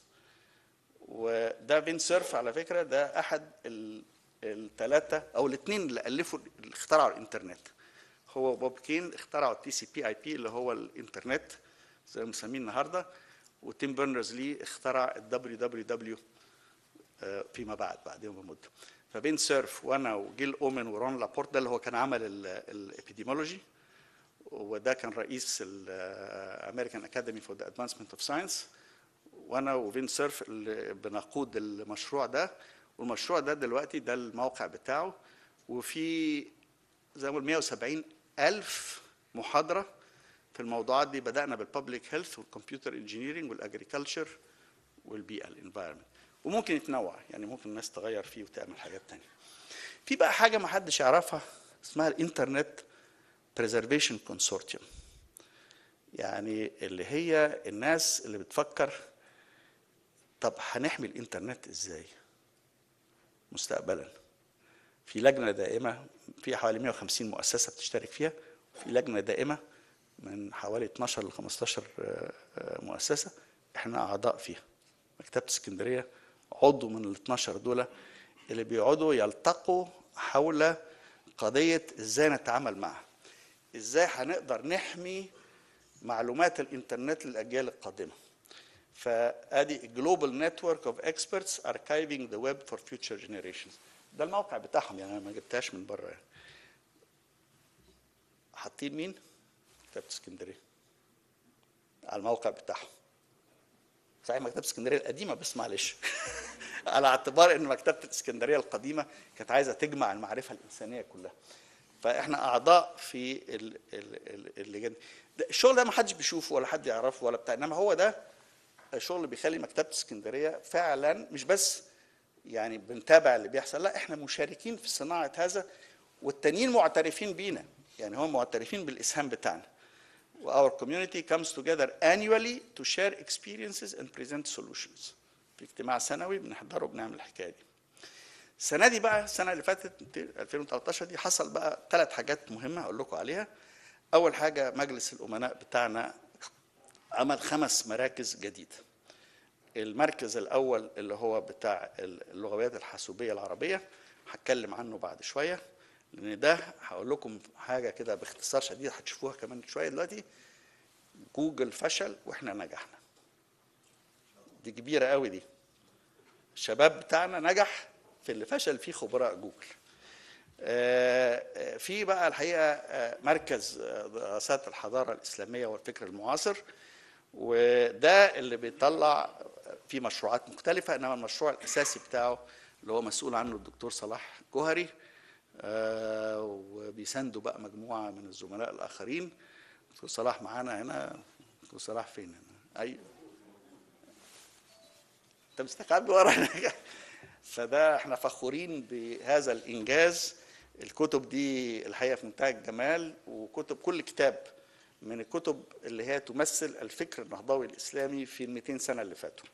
وده فين سيرف على فكره ده احد الثلاثه او الاثنين اللي الفوا اللي اخترعوا الانترنت هو وبوب كين اخترعوا التي سي بي اي بي اللي هو الانترنت زي ما مسميه النهارده وتيم بيرنرز لي اخترع الدبليو دبليو دبليو فيما بعد بعدين بمده فبين سيرف وانا وجيل اومن ورون لابورت ده اللي هو كان عمل الابيديمولوجي وده كان رئيس الامريكان اكاديمي فور ذا ادفانسمنت اوف ساينس وانا وفين سيرف اللي بنقود المشروع ده والمشروع ده دلوقتي ده الموقع بتاعه وفي زي ما بقول 170 الف محاضره في الموضوعات دي بدانا بالببليك هيلث والكمبيوتر انجينيرنج والاجريكلتشر والبيئه الانفايرمنت وممكن يتنوع يعني ممكن الناس تغير فيه وتعمل حاجات تانية في بقى حاجه ما حدش يعرفها اسمها الانترنت بريزرفيشن كونسورتيوم يعني اللي هي الناس اللي بتفكر طب هنحمي الانترنت ازاي مستقبلا في لجنه دائمه في حوالي 150 مؤسسه بتشترك فيها في لجنه دائمه من حوالي 12 ل 15 آه، آه، مؤسسه احنا اعضاء فيها مكتبه اسكندريه عضو من ال 12 دول اللي بيقعدوا يلتقوا حول قضيه ازاي نتعامل معها ازاي هنقدر نحمي معلومات الانترنت للاجيال القادمه فادي جلوبال نتورك اوف اكسبرتس اركايفنج ذا ويب فور فيوتشر جنريشنز ده الموقع بتاعهم يعني انا ما جبتهاش من بره يعني حاطين مين؟ مكتبه اسكندريه على الموقع بتاعهم صحيح مكتبه اسكندريه القديمه بس معلش على اعتبار ان مكتبه اسكندريه القديمه كانت عايزه تجمع المعرفه الانسانيه كلها فاحنا اعضاء في ال- ال- ال- اللجان ده- الشغل ده ما حدش بيشوفه ولا حد يعرفه ولا بتاع انما هو ده الشغل اللي بيخلي مكتبه اسكندريه فعلا مش بس يعني بنتابع اللي بيحصل لا احنا مشاركين في صناعه هذا والتانيين معترفين بينا يعني هم معترفين بالاسهام بتاعنا our community comes together annually to share experiences and present solutions في اجتماع سنوي بنحضره بنعمل الحكايه دي السنه دي بقى السنه اللي فاتت 2013 دي حصل بقى ثلاث حاجات مهمه هقول لكم عليها اول حاجه مجلس الامناء بتاعنا عمل خمس مراكز جديده المركز الاول اللي هو بتاع اللغويات الحاسوبيه العربيه هتكلم عنه بعد شويه لان ده هقول لكم حاجه كده باختصار شديد هتشوفوها كمان شويه دلوقتي جوجل فشل واحنا نجحنا دي كبيره قوي دي الشباب بتاعنا نجح في اللي فشل فيه خبراء جوجل آه، آه، في بقى الحقيقه آه، مركز آه، دراسات الحضاره الاسلاميه والفكر المعاصر وده اللي بيطلع في مشروعات مختلفة إنما المشروع الأساسي بتاعه اللي هو مسؤول عنه الدكتور صلاح جوهري آه، وبيساندوا بقى مجموعة من الزملاء الآخرين دكتور صلاح معانا هنا دكتور صلاح فين هنا أيوه انت مستخبي ورا هناك. فده احنا فخورين بهذا الانجاز الكتب دي الحقيقه في منتهى الجمال وكتب كل كتاب من الكتب اللي هي تمثل الفكر النهضوي الاسلامي في ال 200 سنه اللي فاتوا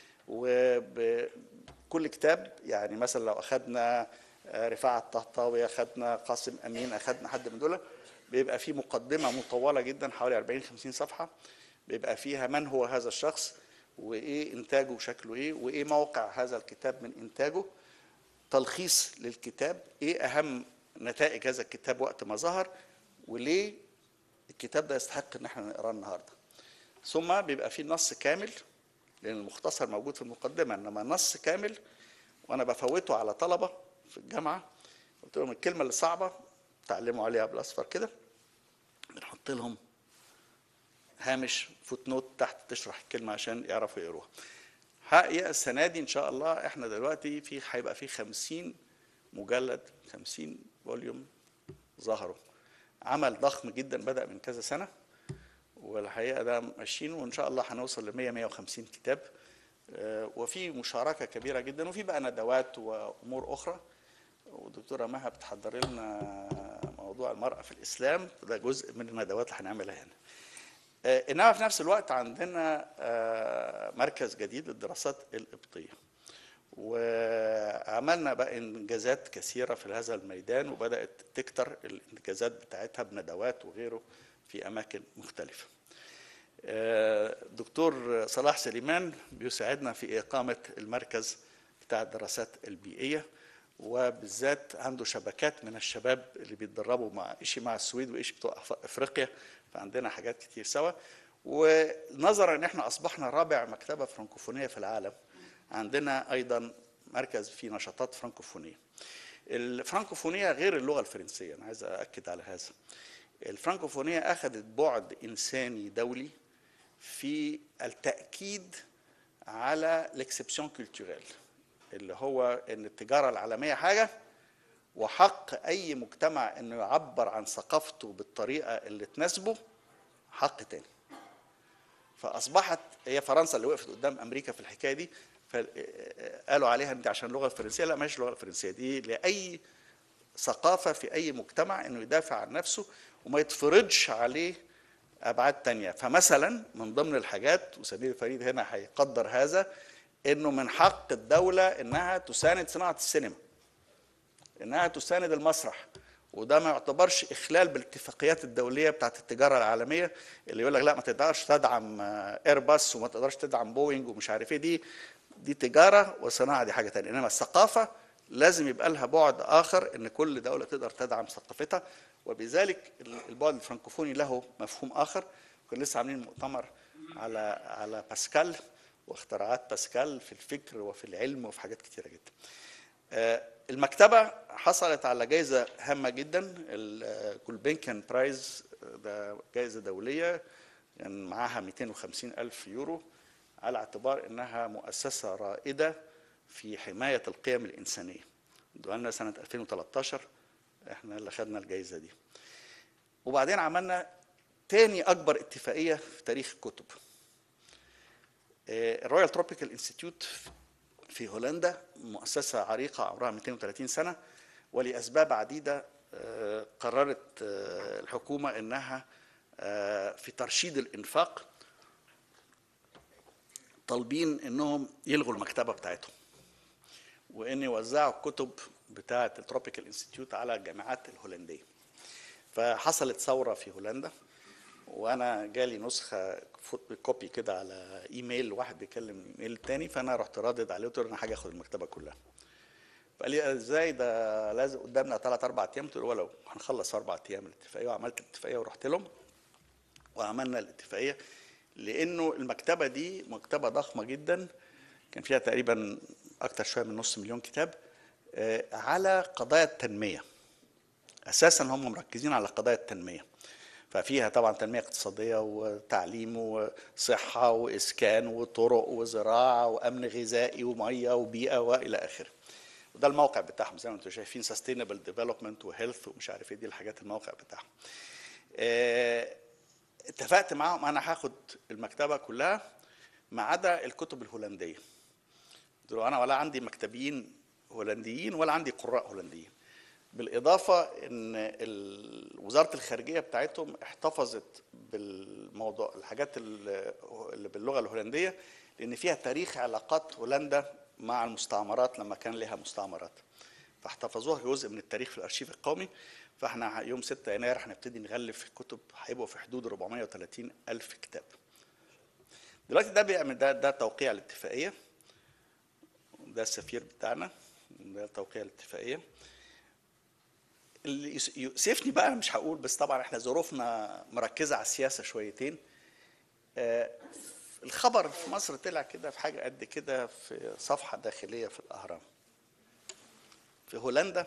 وكل كتاب يعني مثلا لو اخذنا آه، رفاعة الطهطاوي اخذنا قاسم امين اخذنا حد من دول بيبقى في مقدمه مطوله جدا حوالي 40 50 صفحه بيبقى فيها من هو هذا الشخص وايه انتاجه وشكله ايه وايه موقع هذا الكتاب من انتاجه تلخيص للكتاب ايه اهم نتائج هذا الكتاب وقت ما ظهر وليه الكتاب ده يستحق ان احنا نقراه النهارده ثم بيبقى فيه نص كامل لان المختصر موجود في المقدمه انما نص كامل وانا بفوته على طلبه في الجامعه قلت لهم الكلمه اللي صعبه تعلموا عليها بالاصفر كده بنحط لهم هامش فوت نوت تحت تشرح الكلمه عشان يعرفوا يقروها حقيقة السنة دي إن شاء الله إحنا دلوقتي في هيبقى في 50 مجلد 50 فوليوم ظهروا عمل ضخم جدا بدأ من كذا سنة والحقيقة ده ماشيين وإن شاء الله هنوصل ل 100 150 كتاب آه، وفي مشاركة كبيرة جدا وفي بقى ندوات وأمور أخرى ودكتورة مها بتحضر لنا موضوع المرأة في الإسلام ده جزء من الندوات اللي هنعملها هنا آه، انما في نفس الوقت عندنا آه، مركز جديد للدراسات القبطيه وعملنا بقى انجازات كثيره في هذا الميدان وبدات تكتر الانجازات بتاعتها بندوات وغيره في اماكن مختلفه آه، دكتور صلاح سليمان بيساعدنا في اقامه المركز بتاع الدراسات البيئيه وبالذات عنده شبكات من الشباب اللي بيتدربوا مع إشي مع السويد وإشي بتوع أف- افريقيا فعندنا حاجات كتير سوا ونظرا ان احنا اصبحنا رابع مكتبه فرنكوفونيه في العالم عندنا ايضا مركز فيه نشاطات فرنكوفونيه الفرنكوفونيه غير اللغه الفرنسيه انا عايز ااكد على هذا الفرنكوفونيه اخذت بعد انساني دولي في التاكيد على الاكسبسيون كولتوريل اللي هو ان التجاره العالميه حاجه وحق اي مجتمع انه يعبر عن ثقافته بالطريقه اللي تناسبه حق تاني فاصبحت هي فرنسا اللي وقفت قدام امريكا في الحكايه دي فقالوا عليها انت عشان اللغه الفرنسيه لا مش اللغه الفرنسيه دي لاي ثقافه في اي مجتمع انه يدافع عن نفسه وما يتفرضش عليه ابعاد تانية فمثلا من ضمن الحاجات وسمير فريد هنا هيقدر هذا انه من حق الدوله انها تساند صناعه السينما انها تساند المسرح وده ما يعتبرش اخلال بالاتفاقيات الدوليه بتاعت التجاره العالميه اللي يقول لك لا ما تقدرش تدعم آه، ايرباص وما تقدرش تدعم بوينج ومش عارف ايه دي دي تجاره وصناعه دي حاجه تانية انما الثقافه لازم يبقى لها بعد اخر ان كل دوله تقدر تدعم ثقافتها وبذلك البعد الفرنكوفوني له مفهوم اخر كنا لسه عاملين مؤتمر على على باسكال واختراعات باسكال في الفكر وفي العلم وفي حاجات كتيره جدا آه، المكتبة حصلت على جائزة هامة جدا الكولبينكن برايز ده جائزة دولية كان معاها 250 ألف يورو على اعتبار أنها مؤسسة رائدة في حماية القيم الإنسانية دولنا سنة 2013 احنا اللي خدنا الجائزة دي وبعدين عملنا تاني أكبر اتفاقية في تاريخ الكتب الرويال تروبيكال انستيتيوت في هولندا مؤسسة عريقة عمرها 230 سنة ولأسباب عديدة آه، قررت آه، الحكومة أنها آه، في ترشيد الإنفاق طالبين أنهم يلغوا المكتبة بتاعتهم وأن يوزعوا الكتب بتاعة التروبيكال انستيتيوت على الجامعات الهولندية فحصلت ثورة في هولندا وانا جالي نسخه فوت- كوبي كده على ايميل واحد بيكلم ايميل تاني فانا رحت رادد عليه قلت له انا حاجه اخد المكتبه كلها فقال لي ازاي ده لازم قدامنا ثلاث اربع ايام قلت له ولو هنخلص اربع ايام الاتفاقيه وعملت الاتفاقيه ورحت لهم وعملنا الاتفاقيه لانه المكتبه دي مكتبه ضخمه جدا كان فيها تقريبا اكتر شويه من نص مليون كتاب آه، على قضايا التنميه اساسا هم مركزين على قضايا التنميه ففيها طبعا تنميه اقتصاديه وتعليم وصحه واسكان وطرق وزراعه وامن غذائي وميه وبيئه والى اخره وده الموقع بتاعهم زي ما انتم شايفين سستينبل ديفلوبمنت وهيلث ومش عارف ايه دي الحاجات الموقع بتاعهم آه، اتفقت معاهم انا هاخد المكتبه كلها ما عدا الكتب الهولنديه قلت له انا ولا عندي مكتبيين هولنديين ولا عندي قراء هولنديين بالاضافه ان ال- وزاره الخارجيه بتاعتهم احتفظت بالموضوع الحاجات ال- اللي باللغه الهولنديه لان فيها تاريخ علاقات هولندا مع المستعمرات لما كان لها مستعمرات فاحتفظوها جزء من التاريخ في الارشيف القومي فاحنا يوم 6 يناير هنبتدي نغلف كتب هيبقوا في حدود 430 الف كتاب دلوقتي ده بيعمل ده ده توقيع الاتفاقيه ده السفير بتاعنا ده توقيع الاتفاقيه اللي يس- يؤسفني بقى مش هقول بس طبعا احنا ظروفنا مركزه على السياسه شويتين آه، الخبر في مصر طلع كده في حاجه قد كده في صفحه داخليه في الاهرام في هولندا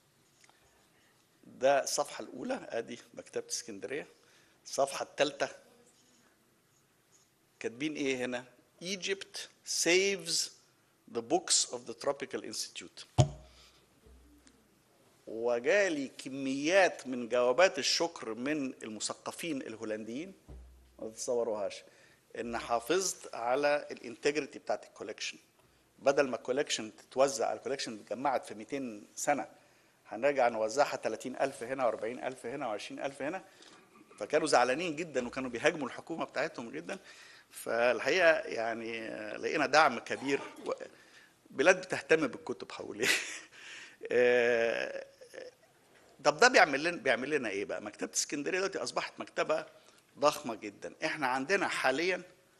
ده الصفحه الاولى ادي مكتبه اسكندريه الصفحه الثالثه كاتبين ايه هنا Egypt saves the books of the Tropical Institute وجالي كميات من جوابات الشكر من المثقفين الهولنديين ما تتصوروهاش ان حافظت على الانتجريتي بتاعت الكوليكشن بدل ما الكوليكشن تتوزع الكوليكشن اتجمعت في 200 سنه هنرجع نوزعها 30000 هنا و40000 هنا و20000 هنا فكانوا زعلانين جدا وكانوا بيهاجموا الحكومه بتاعتهم جدا فالحقيقه يعني لقينا دعم كبير و- بلاد بتهتم بالكتب حواليه آه، طب ده بيعمل لنا بيعمل لنا ايه بقى؟ مكتبه اسكندريه دلوقتي اصبحت مكتبه ضخمه جدا، احنا عندنا حاليا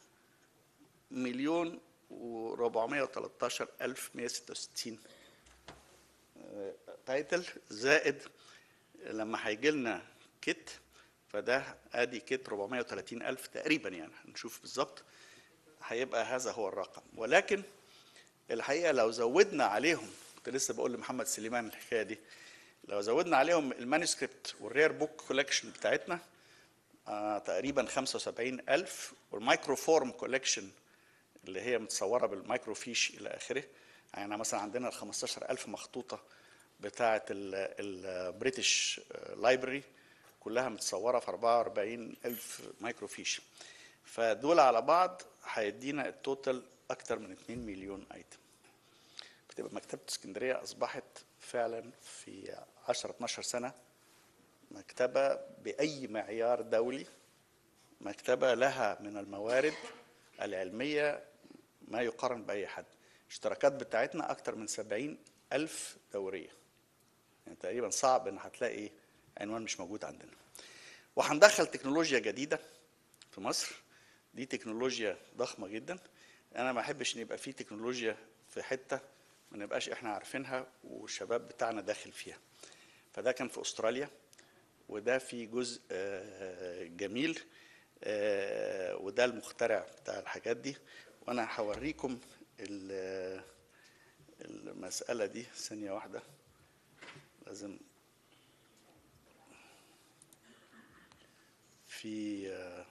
مليون و413 الف 166 آه، تايتل زائد لما هيجي لنا كيت فده ادي كيت 430 الف تقريبا يعني هنشوف بالظبط هيبقى هذا هو الرقم ولكن الحقيقه لو زودنا عليهم كنت لسه بقول لمحمد سليمان الحكايه دي لو زودنا عليهم المانuscript والرير بوك كولكشن بتاعتنا آه تقريبا 75 ألف والمايكروفورم كولكشن اللي هي متصورة بالمايكروفيش إلى آخره يعني مثلا عندنا ال 15 ألف مخطوطة بتاعة البريتش لايبرري كلها متصورة في 44 ألف مايكروفيش فدول على بعض هيدينا التوتال أكتر من 2 مليون أيتم بتبقى مكتبة اسكندرية أصبحت فعلا في 10 12 سنة مكتبة بأي معيار دولي مكتبة لها من الموارد العلمية ما يقارن بأي حد الاشتراكات بتاعتنا أكتر من 70 ألف دورية يعني تقريبا صعب إن هتلاقي عنوان مش موجود عندنا وهندخل تكنولوجيا جديدة في مصر دي تكنولوجيا ضخمة جدا أنا ما أحبش إن يبقى في تكنولوجيا في حتة ما نبقاش إحنا عارفينها والشباب بتاعنا داخل فيها فده كان في أستراليا وده في جزء آه، جميل آه، وده المخترع بتاع الحاجات دي وانا هوريكم ال- المسألة دي ثانية واحدة لازم في آه،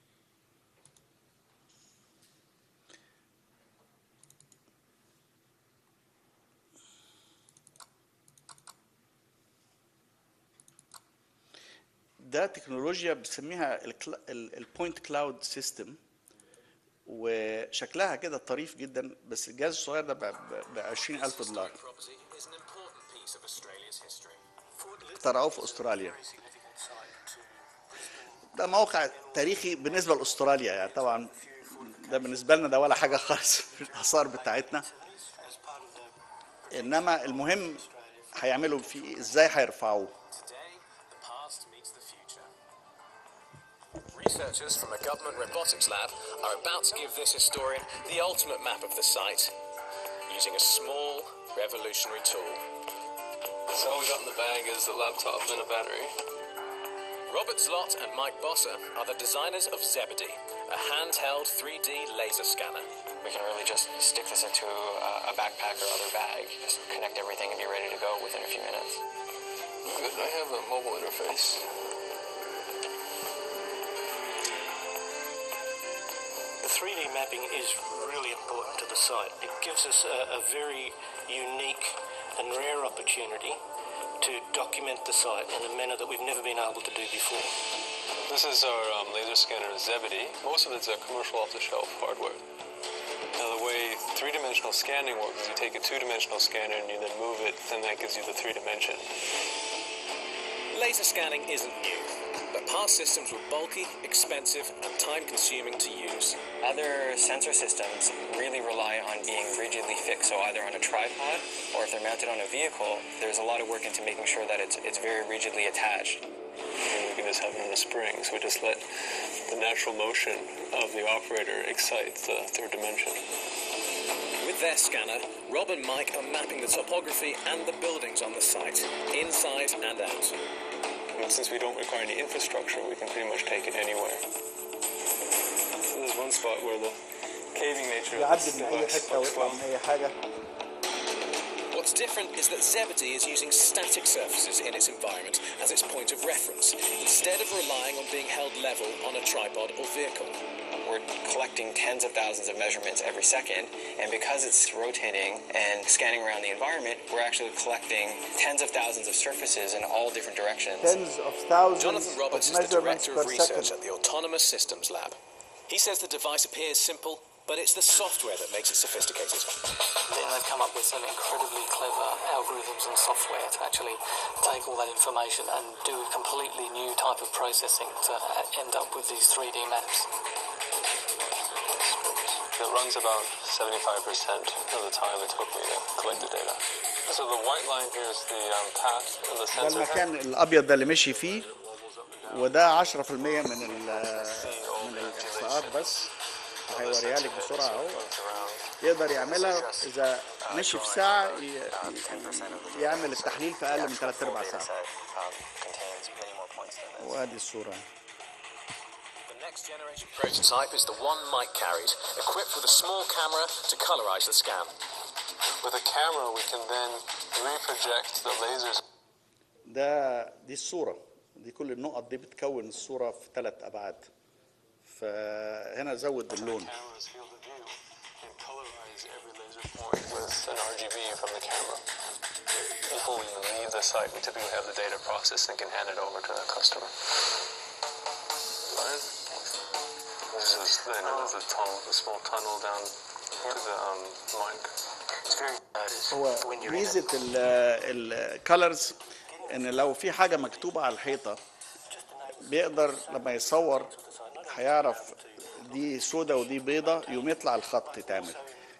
ده تكنولوجيا بنسميها البوينت كلاود سيستم وشكلها كده طريف جدا بس الجهاز الصغير ده ب 20000 دولار Property is an important piece of Australia's history. اخترعوه في استراليا ده موقع تاريخي بالنسبه لاستراليا يعني طبعا ده بالنسبه لنا ده ولا حاجه خالص في الاثار بتاعتنا انما المهم هيعملوا فيه إيه؟ ازاي هيرفعوه Today, the past meets the future. Researchers from a government robotics lab are about to give this historian the ultimate map of the site using a small, revolutionary tool. So all we got in the bag is a laptop and a battery. Robert Zlott and Mike Bosser are the designers of Zebedee, a handheld 3D laser scanner. We can really just stick this into a, a backpack or other bag, just connect everything and be ready to go within a few minutes. I have a mobile interface. 3D mapping is really important to the site. It gives us a, a very unique and rare opportunity to document the site in a manner that we've never been able to do before. This is our um, laser scanner Zebedee. Most of it's a commercial off-the-shelf hardware. Now the way three-dimensional scanning works is you take a two-dimensional scanner and you then move it, and that gives you the three dimension. Laser scanning isn't new, but past systems were bulky, expensive, and time consuming to use. Other sensor systems really rely on being rigidly fixed, so either on a tripod or if they're mounted on a vehicle, there's a lot of work into making sure that it's, it's very rigidly attached. And we can just have it in the springs. We just let the natural motion of the operator excite the third dimension. With their scanner, Rob and Mike are mapping the topography and the buildings on the site, inside and out. And since we don't require any infrastructure, we can pretty much take it anywhere. This is one spot where the caving nature of يعدي this من اي device حته looks ويطلع well. من اي حاجه What's different is that Zebedee is using static surfaces in its environment as its point of reference, instead of relying on being held level on a tripod or vehicle. We're collecting tens of thousands of measurements every second, and because it's rotating and scanning around the environment, we're actually collecting tens of thousands of surfaces in all different directions. tens of thousands Jonathan of Roberts is the measurements director per of research second at the Autonomous Systems Lab. He says the device appears simple, but it's the software that makes it sophisticated. Then they've come up with some incredibly clever algorithms and software to actually take all that information and do a completely new type of processing to end up with these 3D maps. It runs about 75% of the time it took me to collect the data. So the white line here is the um, path of the ده sensor. المكان الابيض ده اللي مشي فيه وده 10% من ال- من الاحصاءات بس هيوريها لك بسرعه اهو يقدر يعملها اذا مشي في ساعه ي- ي- يعمل التحليل في اقل من 3 ارباع ساعه وادي الصوره The next generation prototype is the one Mike carried, equipped with a small camera to colorize the scan. With a camera, we can then reproject the lasers ده دي الصوره دي كل النقط دي بتكون الصوره في ثلاث ابعاد فهنا زود اللون camera's field of view and colorize every laser point with an RGB from the camera. Before we even leave the site, we typically have the data processed and can hand it over to the customer. Fine. This is then there's a tunnel, a small tunnel down to the um, mic. It's very notice هو when you're in ميزه الكالرز ان لو في حاجه مكتوبه على الحيطه بيقدر لما يصور هيعرف دي سودا ودي بيضة يقوم يطلع الخط يتعمل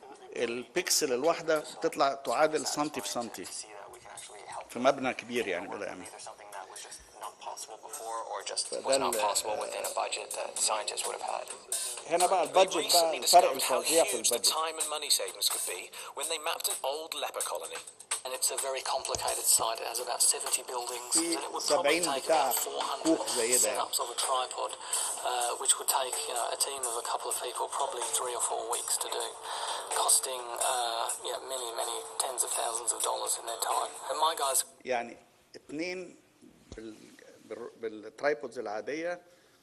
البيكسل الواحدة بتطلع تعادل سنتي في سنتي See that we can actually help في مبنى كبير يعني بلا يعني either something that was just not possible before or just But was not then, possible uh, within a budget that scientists would have had. هنا بقى البادجت Recently بقى الفرق discovered how الفظيع في huge the البادجت time and money savings could be when they mapped an old leper colony. And it's a very complicated site. It has about 70 buildings. في and it would probably 70 take بتاع about 400 كوخ زي ده يعني. setups of a tripod, uh, which would take you know, a team of a couple of people probably three or four weeks to do, costing uh, you know, many, many tens of thousands of dollars in their time. And my guys يعني اتنين بال... بال... بالترايبودز العادية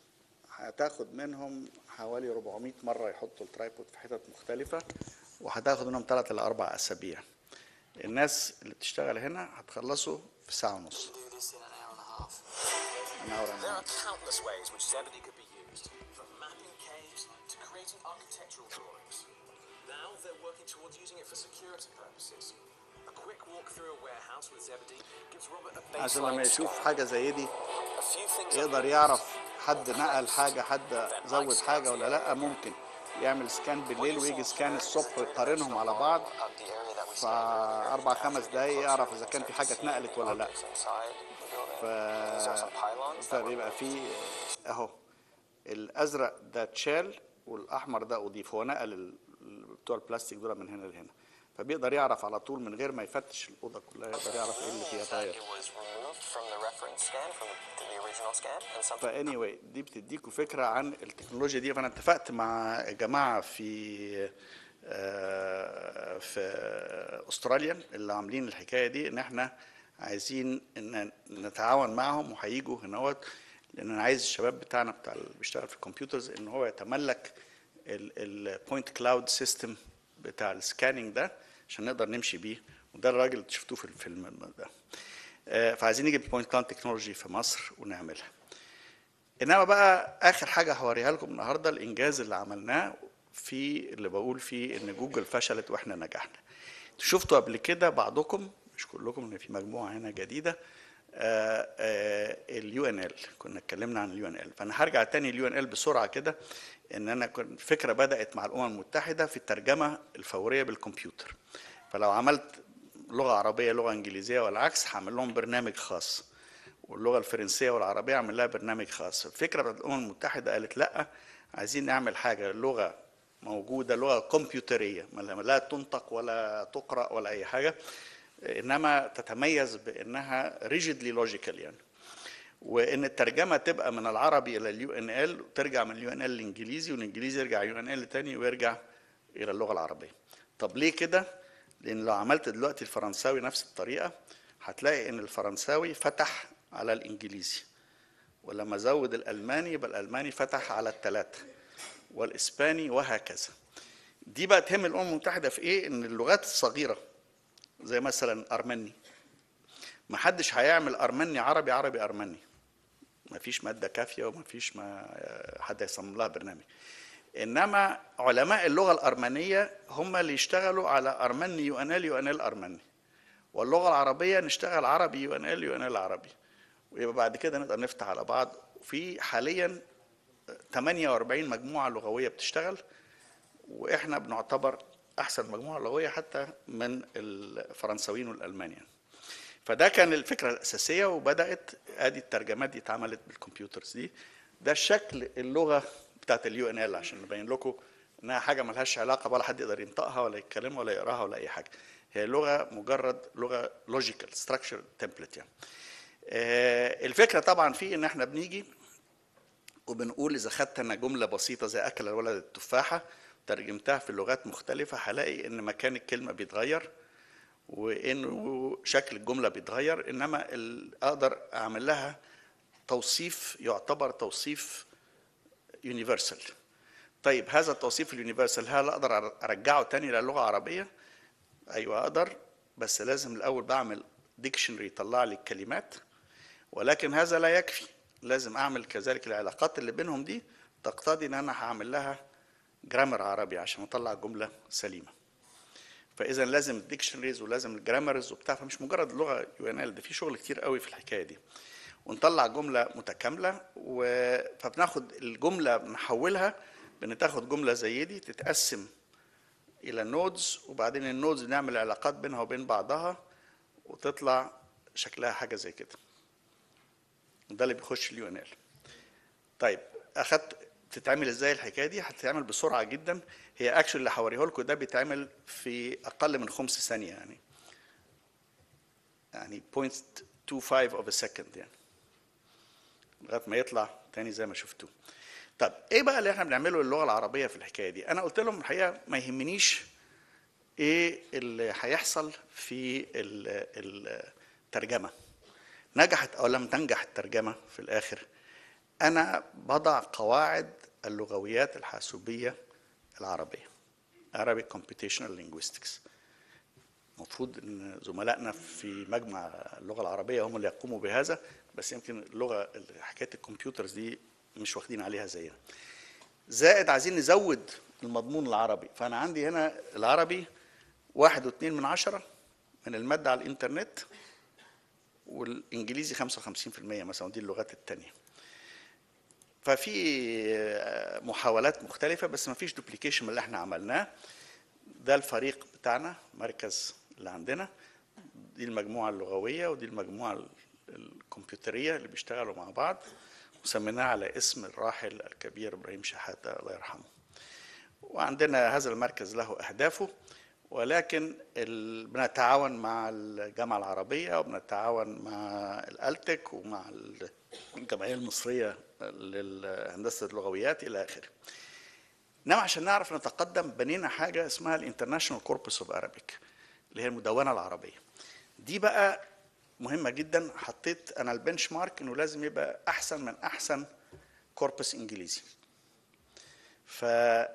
هتاخد منهم حوالي 400 مرة يحطوا الترايبود في حتت مختلفة وهتاخد منهم ثلاث إلى أربع أسابيع الناس اللي بتشتغل هنا هتخلصوا في ساعة ونص do this in an hour and a half. an hour and a There half. are countless ways which Zebedee could be used, from mapping caves to creating architectural drawings. Now they're working towards using it for security purposes. A quick walk through a warehouse with Zebedee gives Robert a عشان لما baseline يشوف scan. حاجة زي دي A few things يقدر are يعرف حد نقل حاجة حد زود حاجة ولا لأ ممكن يعمل سكان بالليل ويجي سكان الصبح ويقارنهم على بعض Of the area that we في أربع خمس دقايق يعرف إذا كان في حاجة اتنقلت ولا لأ inside the building. ف... These are some pylons that were فبيبقى في اهو الازرق ده اتشال والاحمر ده اضيف هو نقل ال- ال- بتوع البلاستيك دول من هنا لهنا فبيقدر يعرف على طول من غير ما يفتش الاوضه كلها يقدر يعرف ايه اللي فيها that طاير it was removed from the reference scan, from the, the original scan, and something فاني anyway دي بتديكوا فكره عن التكنولوجيا دي فانا اتفقت مع جماعه في آه، في استراليا اللي عاملين الحكايه دي ان احنا عايزين ان نتعاون معهم وهيجوا هناوت لان انا عايز الشباب بتاعنا بتاع اللي بيشتغل في الكمبيوترز ان هو يتملك البوينت كلاود سيستم بتاع السكاننج ده عشان نقدر نمشي بيه وده الراجل اللي شفتوه في الفيلم ده آه، فعايزين نجيب بوينت كلاود تكنولوجي في مصر ونعملها انما بقى اخر حاجه هوريها لكم النهارده الانجاز اللي عملناه في اللي بقول فيه ان جوجل فشلت واحنا نجحنا شفتوا قبل كده بعضكم مش كلكم ان في مجموعه هنا جديده اليو ان ال كنا اتكلمنا عن اليو ان ال فانا هرجع تاني اليو ان ال بسرعه كده ان انا كنت فكره بدات مع الامم المتحده في الترجمه الفوريه بالكمبيوتر فلو عملت لغه عربيه لغه انجليزيه والعكس هعمل لهم برنامج خاص واللغه الفرنسيه والعربيه اعمل لها برنامج خاص الفكره بتاعت الامم المتحده قالت لا عايزين نعمل حاجه لغه موجوده لغه كمبيوتريه ما لا تنطق ولا تقرا ولا اي حاجه انما تتميز بانها ريجيدلي لوجيكال يعني وان الترجمه تبقى من العربي الى اليو ان ال وترجع من اليو ان ال للانجليزي والانجليزي يرجع يو ان ال تاني ويرجع الى اللغه العربيه طب ليه كده لان لو عملت دلوقتي الفرنساوي نفس الطريقه هتلاقي ان الفرنساوي فتح على الانجليزي ولما زود الالماني يبقى الالماني فتح على الثلاثه والاسباني وهكذا دي بقى تهم الامم المتحده في ايه ان اللغات الصغيره زي مثلا ارمني ما حدش هيعمل ارمني عربي عربي ارمني ما فيش ماده كافيه وما فيش ما حد يصمم لها برنامج انما علماء اللغه الارمنيه هم اللي يشتغلوا على ارمني يو ان ال يو ان ال ارمني واللغه العربيه نشتغل عربي يو ان ال يو ان ال عربي ويبقى بعد كده نقدر نفتح على بعض في حاليا 48 مجموعه لغويه بتشتغل واحنا بنعتبر احسن مجموعه لغويه حتى من الفرنساويين والالمان يعني. فده كان الفكره الاساسيه وبدات ادي الترجمات دي اتعملت بالكمبيوترز دي ده الشكل اللغه بتاعت اليو ان ال عشان نبين لكم انها حاجه ملهاش علاقه ولا حد يقدر ينطقها ولا يتكلمها ولا يقراها ولا اي حاجه هي لغه مجرد لغه لوجيكال ستراكشر تمبلت يعني آه، الفكره طبعا في ان احنا بنيجي وبنقول اذا خدت انا جمله بسيطه زي اكل الولد التفاحه ترجمتها في لغات مختلفه هلاقي ان مكان الكلمه بيتغير وانه شكل الجمله بيتغير انما ال- اقدر اعمل لها توصيف يعتبر توصيف يونيفرسال طيب هذا التوصيف اليونيفرسال هل اقدر ارجعه تاني للغه العربيه ايوه اقدر بس لازم الاول بعمل ديكشنري يطلع لي الكلمات ولكن هذا لا يكفي لازم اعمل كذلك العلاقات اللي بينهم دي تقتضي ان انا هعمل لها جرامر عربي عشان اطلع جمله سليمه فاذا لازم الديكشنريز ولازم الجرامرز وبتاع فمش مجرد لغه يو ان ال ده في شغل كتير قوي في الحكايه دي ونطلع جمله متكامله و... فبناخد الجمله بنحولها بنتاخد جمله زي دي تتقسم الى نودز وبعدين النودز نعمل علاقات بينها وبين بعضها وتطلع شكلها حاجه زي كده ده اللي بيخش اليو ان ال طيب اخدت تتعمل ازاي الحكايه دي هتتعمل بسرعه جدا هي اكشن اللي هوريه لكم ده بيتعمل في اقل من خمس ثانيه يعني يعني 0.25 of a second يعني لغايه ما يطلع تاني زي ما شفتوه طب ايه بقى اللي احنا بنعمله للغه العربيه في الحكايه دي انا قلت لهم الحقيقه ما يهمنيش ايه اللي هيحصل في ال- الترجمه نجحت او لم تنجح الترجمه في الاخر انا بضع قواعد اللغويات الحاسوبيه العربيه Arabic Computational Linguistics المفروض ان زملائنا في مجمع اللغه العربيه هم اللي يقوموا بهذا بس يمكن اللغه حكايه الكمبيوترز دي مش واخدين عليها زينا زائد عايزين نزود المضمون العربي فانا عندي هنا العربي واحد واثنين من عشرة من المادة على الإنترنت والإنجليزي 55% مثلا دي اللغات التانية ففي محاولات مختلفة بس ما فيش دوبليكيشن من اللي احنا عملناه ده الفريق بتاعنا مركز اللي عندنا دي المجموعة اللغوية ودي المجموعة الكمبيوترية اللي بيشتغلوا مع بعض وسميناها على اسم الراحل الكبير إبراهيم شحاتة الله يرحمه وعندنا هذا المركز له أهدافه ولكن ال... بنتعاون مع الجامعة العربية وبنتعاون مع الألتك ومع الجمعية المصرية لهندسة اللغويات إلى آخره إنما عشان نعرف نتقدم بنينا حاجة اسمها الانترناشونال كوربس اوف Arabic اللي هي المدونة العربية دي بقى مهمة جدا حطيت أنا البنش مارك إنه لازم يبقى أحسن من أحسن كوربس إنجليزي ف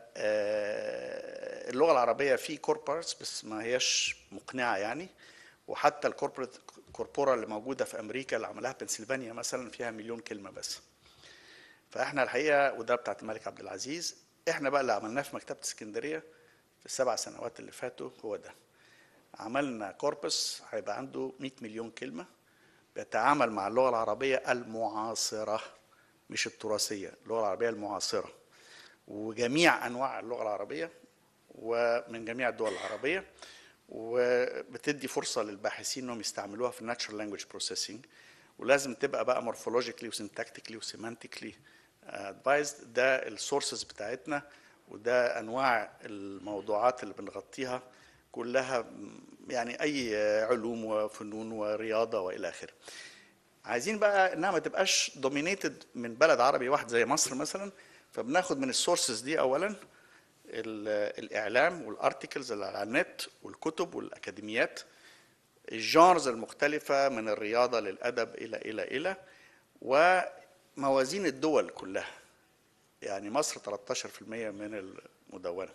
آه، اللغه العربيه في كوربورتس بس ما هياش مقنعه يعني وحتى الكوربورت كوربورا اللي موجوده في امريكا اللي عملها بنسلفانيا مثلا فيها مليون كلمه بس فاحنا الحقيقه وده بتاعت الملك عبد العزيز احنا بقى اللي عملناه في مكتبه اسكندريه في السبع سنوات اللي فاتوا هو ده عملنا كوربس هيبقى عنده 100 مليون كلمه بيتعامل مع اللغه العربيه المعاصره مش التراثيه اللغه العربيه المعاصره وجميع انواع اللغه العربيه ومن جميع الدول العربيه وبتدي فرصه للباحثين انهم يستعملوها في الناتشرال لانجويج بروسيسنج ولازم تبقى بقى مورفولوجيكلي وسنتاكتيكلي وسيمانتيكلي ادفايزد ده السورسز بتاعتنا وده انواع الموضوعات اللي بنغطيها كلها م- يعني اي علوم وفنون ورياضه والى اخره عايزين بقى انها ما تبقاش دومينيتد من بلد عربي واحد زي مصر مثلا فبناخد من السورسز دي اولا ال- الاعلام والارتكلز اللي على النت والكتب والاكاديميات الجانرز المختلفه من الرياضه للادب الى الى الى وموازين الدول كلها يعني مصر 13% من المدونه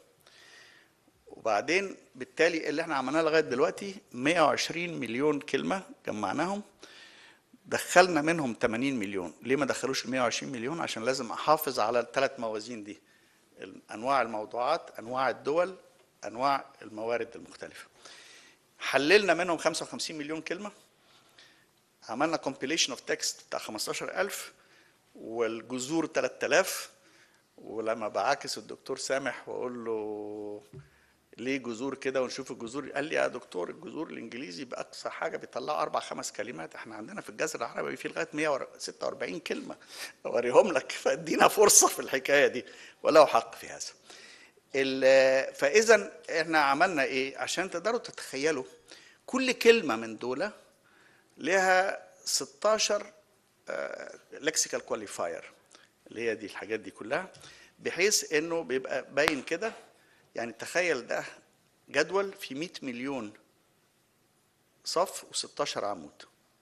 وبعدين بالتالي اللي احنا عملناه لغايه دلوقتي 120 مليون كلمه جمعناهم دخلنا منهم 80 مليون ليه ما دخلوش ال 120 مليون عشان لازم احافظ على الثلاث موازين دي انواع الموضوعات انواع الدول انواع الموارد المختلفه حللنا منهم 55 مليون كلمه عملنا compilation اوف تكست بتاع 15000 والجذور 3000 ولما بعاكس الدكتور سامح واقول له ليه جذور كده ونشوف الجذور قال لي يا دكتور الجذور الانجليزي باقصى حاجه بيطلعوا اربع خمس كلمات احنا عندنا في الجذر العربي في لغايه 146 كلمه اوريهم لك فادينا فرصه في الحكايه دي وله حق في هذا ال- فاذا احنا عملنا ايه عشان تقدروا تتخيلوا كل كلمه من دول لها 16 لكسيكال كواليفاير اللي هي دي الحاجات دي كلها بحيث انه بيبقى باين كده يعني تخيل ده جدول في 100 مليون صف و16 عمود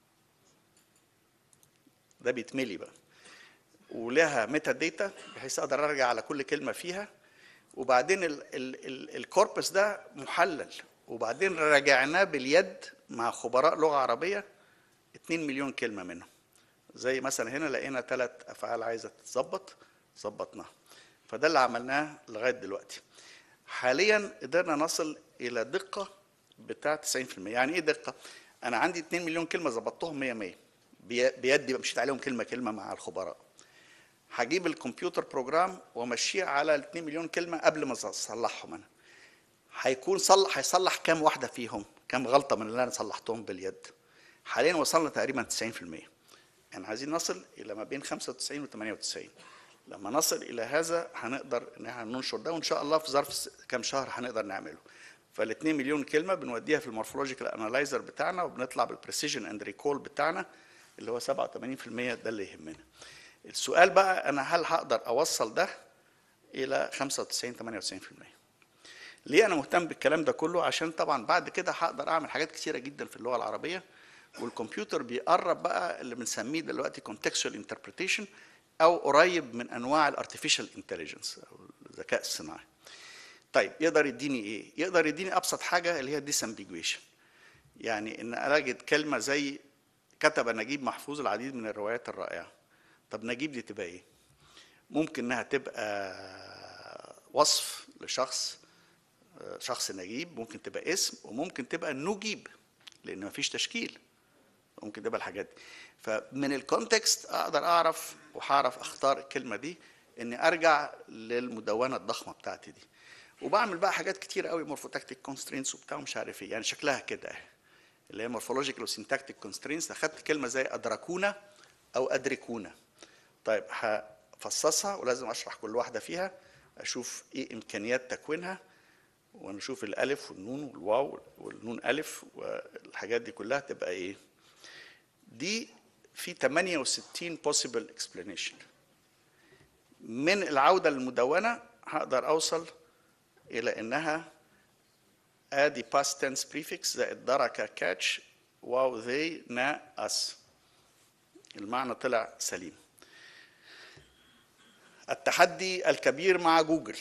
ده بيتملي بقى ولها ميتا داتا بحيث اقدر ارجع على كل كلمه فيها وبعدين ال- ال- ال- الكوربس ده محلل وبعدين راجعناه باليد مع خبراء لغه عربيه 2 مليون كلمه منهم زي مثلا هنا لقينا ثلاث افعال عايزه تتظبط ظبطناها فده اللي عملناه لغايه دلوقتي حاليا قدرنا نصل الى دقه بتاع 90% يعني ايه دقه انا عندي 2 مليون كلمه ظبطتهم 100 100 بي- بيدي مشيت عليهم كلمه كلمه مع الخبراء هجيب الكمبيوتر بروجرام وامشيه على ال 2 مليون كلمه قبل ما اصلحهم انا هيكون صلح هيصلح كام واحده فيهم كام غلطه من اللي انا صلحتهم باليد حاليا وصلنا تقريبا 90% يعني عايزين نصل الى ما بين 95 و 98 لما نصل الى هذا هنقدر ان احنا ننشر ده وان شاء الله في ظرف س- كام شهر هنقدر نعمله فال 2 مليون كلمه بنوديها في المورفولوجيكال انالايزر بتاعنا وبنطلع بالبريسيجن اند ريكول بتاعنا اللي هو 87% ده اللي يهمنا السؤال بقى انا هل هقدر اوصل ده الى 95 98% ليه انا مهتم بالكلام ده كله عشان طبعا بعد كده هقدر اعمل حاجات كتيره جدا في اللغه العربيه والكمبيوتر بيقرب بقى اللي بنسميه دلوقتي contextual interpretation او قريب من انواع الارتفيشال انتليجنس او الذكاء الصناعي طيب يقدر يديني ايه يقدر يديني ابسط حاجه اللي هي disambiguation يعني ان اجد كلمه زي كتب نجيب محفوظ العديد من الروايات الرائعه طب نجيب دي تبقى ايه ممكن انها تبقى وصف لشخص شخص نجيب ممكن تبقى اسم وممكن تبقى نجيب لان مفيش تشكيل ممكن تبقى الحاجات دي فمن الكونتكست اقدر اعرف وهعرف اختار الكلمه دي اني ارجع للمدونه الضخمه بتاعتي دي وبعمل بقى حاجات كتير قوي مورفوتاكتيك كونسترينتس وبتاع مش عارف ايه يعني شكلها كده اهي اللي هي مورفولوجيكال وسينتاكتيك كونسترينتس اخدت كلمه زي ادركونا او ادركونا طيب هفصصها ولازم اشرح كل واحده فيها اشوف ايه امكانيات تكوينها ونشوف الالف والنون والواو والنون الف والحاجات دي كلها تبقى ايه دي في 68 possible explanation من العوده للمدونه هقدر اوصل الى انها ادي past tense prefix زائد دركه كاتش واو they نا us المعنى طلع سليم التحدي الكبير مع جوجل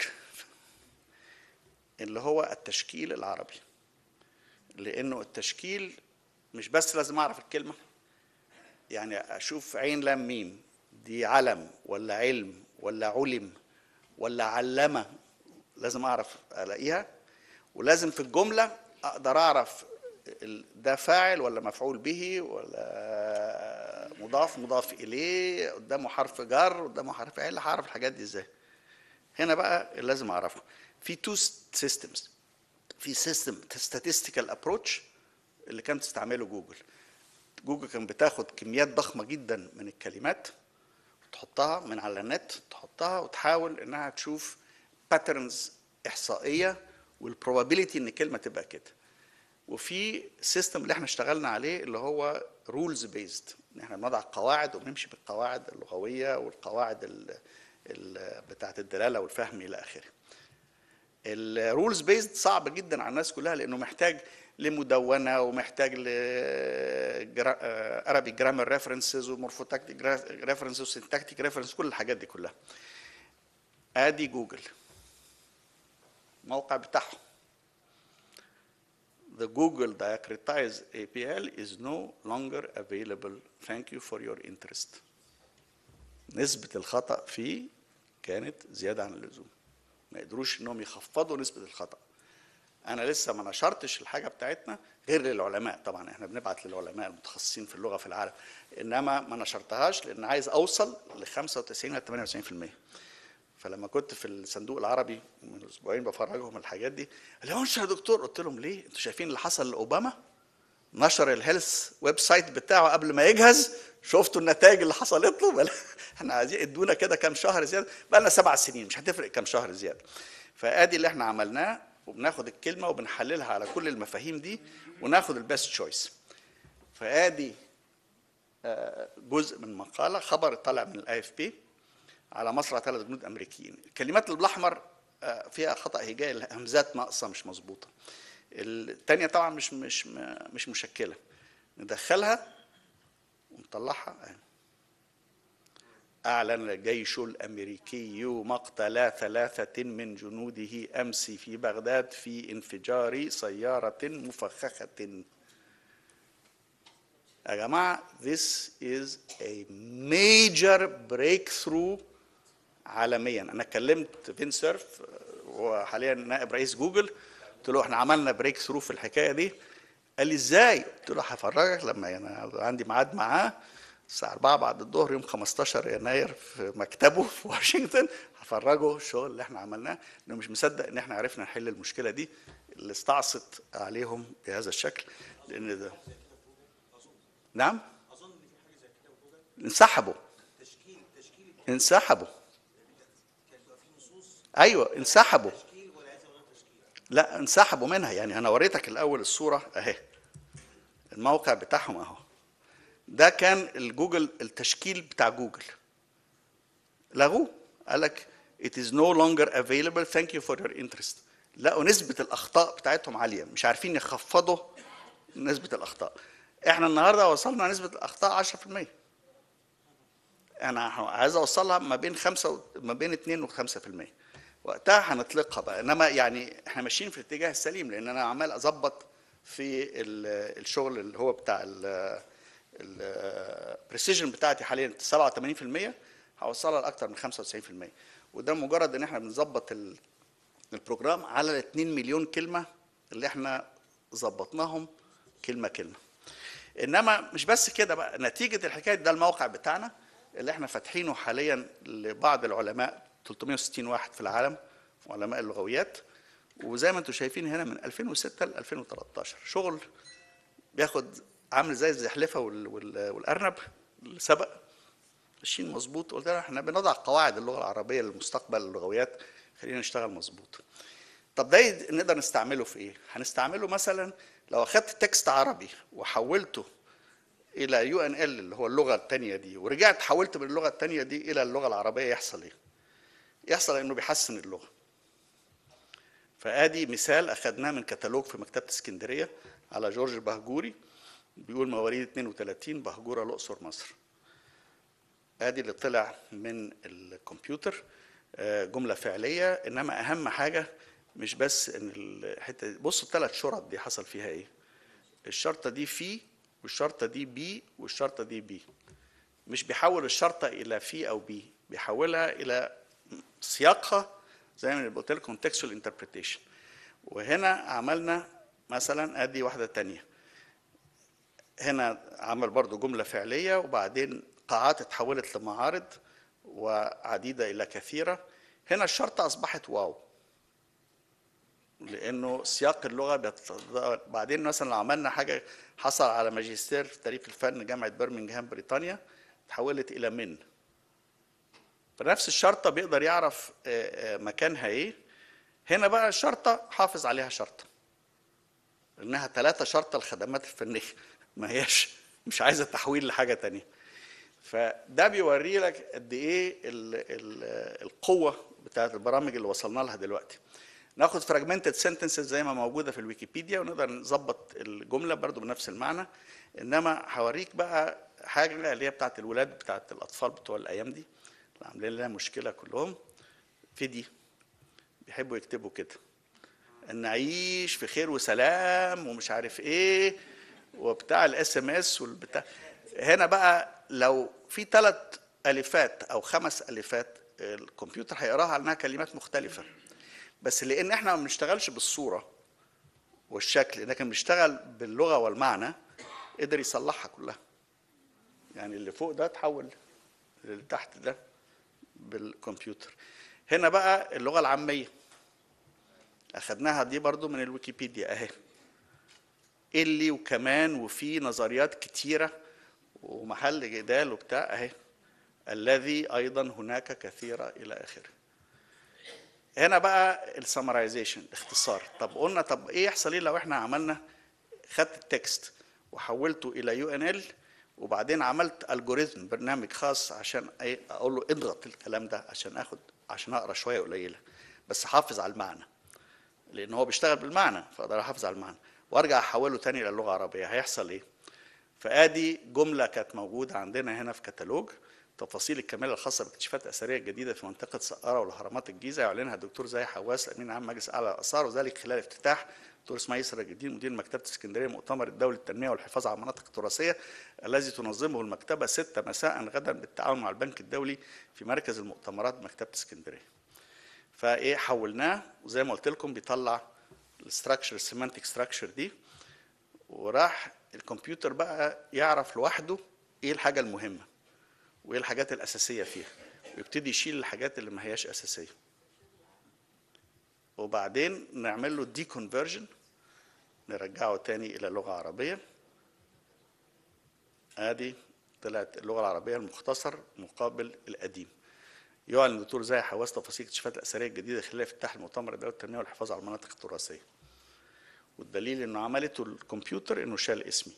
اللي هو التشكيل العربي لانه التشكيل مش بس لازم اعرف الكلمه يعني اشوف عين لام ميم دي علم ولا علم ولا علم ولا علمه لازم اعرف الاقيها ولازم في الجمله اقدر اعرف ال- ده فاعل ولا مفعول به ولا مضاف مضاف اليه قدامه حرف جر قدامه حرف عله هعرف الحاجات دي ازاي هنا بقى اللي لازم اعرفه في تو سيستمز في سيستم statistical ابروتش اللي كانت تستعمله جوجل جوجل كان بتاخد كميات ضخمه جدا من الكلمات تحطها من على النت تحطها وتحاول انها تشوف باترنز احصائيه والبروبابيلتي ان كلمه تبقى كده وفي سيستم اللي احنا اشتغلنا عليه اللي هو رولز بيزد ان احنا بنضع قواعد وبنمشي بالقواعد اللغويه والقواعد ال ال بتاعه الدلاله والفهم الى اخره الرولز بيزد صعب جدا على الناس كلها لانه محتاج لمدونه ومحتاج ل عربي جرامر ريفرنسز ومورفوتاكتيك ريفرنسز وسنتاكتيك ريفرنس كل الحاجات دي كلها ادي جوجل الموقع بتاعهم The Google Diacritize APL is no longer available. Thank you for your interest. نسبة الخطأ فيه كانت زيادة عن اللزوم. ما قدروش انهم يخفضوا نسبة الخطأ. أنا لسه ما نشرتش الحاجة بتاعتنا غير للعلماء طبعا احنا بنبعت للعلماء المتخصصين في اللغة في العالم. إنما ما نشرتهاش لأن عايز أوصل ل 95 ل 98%. فلما كنت في الصندوق العربي من اسبوعين بفرجهم الحاجات دي قال لي انشر يا دكتور قلت لهم ليه انتوا شايفين اللي حصل لاوباما نشر الهيلث ويب سايت بتاعه قبل ما يجهز شفتوا النتائج اللي حصلت له بل احنا عايزين ادونا كده كام شهر زياده بقى لنا سبع سنين مش هتفرق كام شهر زياده فادي اللي احنا عملناه وبناخد الكلمه وبنحللها على كل المفاهيم دي وناخد البيست تشويس فادي آه، جزء من مقاله خبر طالع من الاي اف بي على مصر ثلاث جنود امريكيين الكلمات بالاحمر آه، فيها خطا هجائي الهمزات ناقصه مش مظبوطه الثانيه طبعا مش مش مش مشكله ندخلها ونطلعها أهي. أعلن الجيش الأمريكي مقتل ثلاثة من جنوده أمس في بغداد في انفجار سيارة مفخخة. يا جماعة this is a major breakthrough عالميا أنا كلمت فين سيرف هو حاليا نائب رئيس جوجل قلت له احنا عملنا بريك ثرو في الحكايه دي قال لي ازاي؟ قلت له هفرجك لما انا عندي ميعاد معاه الساعه 4 بعد الظهر يوم 15 يناير في مكتبه في واشنطن هفرجه الشغل اللي احنا عملناه انه مش مصدق ان احنا عرفنا نحل المشكله دي اللي استعصت عليهم بهذا الشكل لان ده نعم انسحبوا انسحبوا ايوه انسحبوا لا انسحبوا منها يعني انا وريتك الاول الصوره اهي الموقع بتاعهم اهو ده كان الجوجل التشكيل بتاع جوجل لغوه قال لك it is no longer available thank you for your interest لقوا نسبة الأخطاء بتاعتهم عالية مش عارفين يخفضوا نسبة الأخطاء احنا النهاردة وصلنا نسبة الأخطاء 10% أنا عايز أوصلها ما بين خمسة و... ما بين 2 و 5% وقتها هنطلقها بقى انما يعني احنا ماشيين في الاتجاه السليم لان انا عمال اظبط في ال- الشغل اللي هو بتاع البريسيجن بتاعتي حاليا 87% هوصلها لاكثر من 95% وده مجرد ان احنا بنظبط ال- البروجرام على ال 2 مليون كلمه اللي احنا ظبطناهم كلمه كلمه انما مش بس كده بقى نتيجه الحكايه ده الموقع بتاعنا اللي احنا فاتحينه حاليا لبعض العلماء 360 واحد في العالم علماء اللغويات وزي ما انتم شايفين هنا من 2006 ل 2013 شغل بياخد عامل زي الزحلفه وال- وال- والارنب اللي سبق ماشيين مظبوط قلت لها احنا بنضع قواعد اللغه العربيه للمستقبل اللغويات خلينا نشتغل مظبوط طب ده يد- نقدر نستعمله في ايه هنستعمله مثلا لو اخدت تكست عربي وحولته الى يو ان ال اللي هو اللغه الثانيه دي ورجعت حولت من اللغه الثانيه دي الى اللغه العربيه يحصل ايه يحصل انه بيحسن اللغه فادي مثال اخذناه من كتالوج في مكتبه اسكندريه على جورج البهجوري بيقول مواليد 32 بهجوره الاقصر مصر ادي اللي طلع من الكمبيوتر آه، جمله فعليه انما اهم حاجه مش بس ان الحته دي- بصوا الثلاث شرط دي حصل فيها ايه الشرطه دي في والشرطه دي بي والشرطه دي بي مش بيحول الشرطه الى في او بي بيحولها الى سياقها زي ما قلت لكم contextual interpretation وهنا عملنا مثلا ادي واحده تانية هنا عمل برضو جمله فعليه وبعدين قاعات اتحولت لمعارض وعديده الى كثيره هنا الشرطه اصبحت واو لانه سياق اللغه بيتضاءل. بعدين مثلا لو عملنا حاجه حصل على ماجستير في تاريخ الفن جامعه برمنغهام بريطانيا تحولت الى من فنفس الشرطه بيقدر يعرف آه، آه، مكانها ايه هنا بقى الشرطه حافظ عليها شرطه انها ثلاثه شرطه الخدمات الفنيه ما هياش مش عايزه تحويل لحاجه تانية فده بيوري لك قد ايه ال ال القوه بتاعت البرامج اللي وصلنا لها دلوقتي ناخد فراجمنتد سنتنسز زي ما موجوده في الويكيبيديا ونقدر نظبط الجمله برضو بنفس المعنى انما هوريك بقى حاجه اللي هي بتاعت الولاد بتاعت الاطفال بتوع الايام دي اللي عاملين لنا مشكله كلهم في دي بيحبوا يكتبوا كده ان نعيش في خير وسلام ومش عارف ايه وبتاع الاس ام اس والبتاع هنا بقى لو في ثلاث الفات او خمس الفات الكمبيوتر هيقراها على انها كلمات مختلفه بس لان احنا ما بنشتغلش بالصوره والشكل لكن بنشتغل باللغه والمعنى قدر يصلحها كلها يعني اللي فوق ده اتحول اللي تحت ده بالكمبيوتر هنا بقى اللغه العاميه اخدناها دي برضو من الويكيبيديا اهي اللي وكمان وفي نظريات كتيره ومحل جدال وبتاع اهي الذي ايضا هناك كثيره الى اخره هنا بقى السمرايزيشن اختصار طب قلنا طب ايه يحصل ايه لو احنا عملنا خدت التكست وحولته الى يو ان ال وبعدين عملت الجوريزم برنامج خاص عشان ايه اقول له اضغط الكلام ده عشان اخد عشان اقرا شويه قليله بس حافظ على المعنى لان هو بيشتغل بالمعنى فاقدر احافظ على المعنى وارجع احوله تاني الى اللغه العربيه هيحصل ايه فادي جمله كانت موجوده عندنا هنا في كتالوج تفاصيل الكامله الخاصه بالاكتشافات الاثريه الجديده في منطقه سقاره والاهرامات الجيزه يعلنها الدكتور زاهي حواس امين عام مجلس اعلى الاثار وذلك خلال افتتاح دكتور اسماعيل سراج الدين مدير مكتبه اسكندريه مؤتمر الدولي للتنميه والحفاظ على المناطق التراثيه الذي تنظمه المكتبه 6 مساء غدا بالتعاون مع البنك الدولي في مركز المؤتمرات بمكتبه اسكندريه. فايه حولناه وزي ما قلت لكم بيطلع الستراكشر السيمانتيك ستراكشر دي وراح الكمبيوتر بقى يعرف لوحده ايه الحاجه المهمه وايه الحاجات الاساسيه فيها ويبتدي يشيل الحاجات اللي ما هياش اساسيه وبعدين نعمل له دي كونفرجن نرجعه تاني الى لغه عربيه ادي طلعت اللغه العربيه المختصر مقابل القديم يعلن الدكتور زاهي حواس تفاصيل الاكتشافات الاثريه الجديده خلال افتتاح المؤتمر الدولي للتنميه والحفاظ على المناطق التراثيه والدليل انه عملته الكمبيوتر انه شال اسمي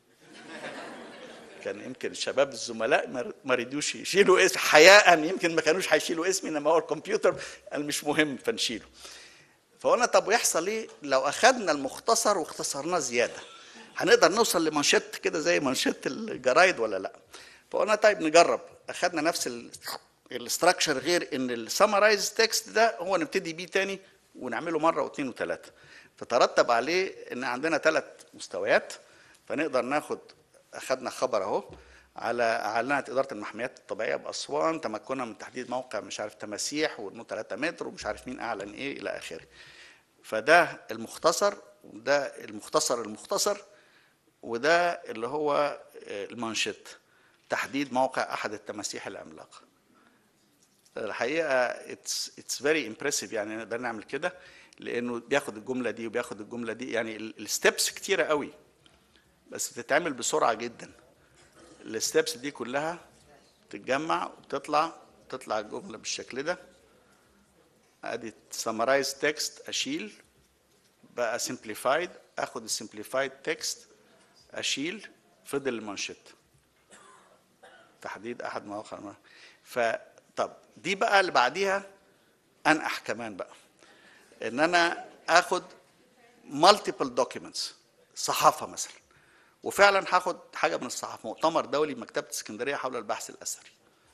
كان يمكن الشباب الزملاء ما- ما رضيوش يشيلوا اسم حياء يمكن ما كانوش هيشيلوا اسمي انما هو الكمبيوتر قال مش مهم فنشيله فقلنا طب ويحصل ايه لو اخذنا المختصر واختصرناه زياده هنقدر نوصل لمانشيت كده زي مانشيت الجرايد ولا لا فقلنا طيب نجرب اخذنا نفس الاستراكشر غير ان السمرايز تكست ده هو نبتدي بيه تاني ونعمله مره واثنين وثلاثه فترتب عليه ان عندنا ثلاث مستويات فنقدر ناخد اخذنا خبر اهو على اعلنت اداره المحميات الطبيعيه باسوان تمكنها من تحديد موقع مش عارف تماسيح وانه 3 متر ومش عارف مين اعلن ايه الى اخره فده المختصر وده المختصر المختصر وده اللي هو آه، المانشيت تحديد موقع احد التماسيح العملاقه الحقيقه اتس اتس فيري امبرسيف يعني نقدر نعمل كده لانه بياخد الجمله دي وبياخد الجمله دي يعني الستبس كتيره قوي بس بتتعمل بسرعه جدا الستبس دي كلها تتجمع وتطلع تطلع الجمله بالشكل ده ادي سمرايز تكست اشيل بقى سمبليفايد اخد السمبليفايد تكست اشيل فضل المانشيت تحديد احد مواقع المواقع. فطب دي بقى اللي بعديها انقح كمان بقى ان انا اخد مالتيبل دوكيومنتس صحافه مثلا وفعلا هاخد حاجه من الصحافه مؤتمر دولي مكتبه اسكندريه حول البحث الاثري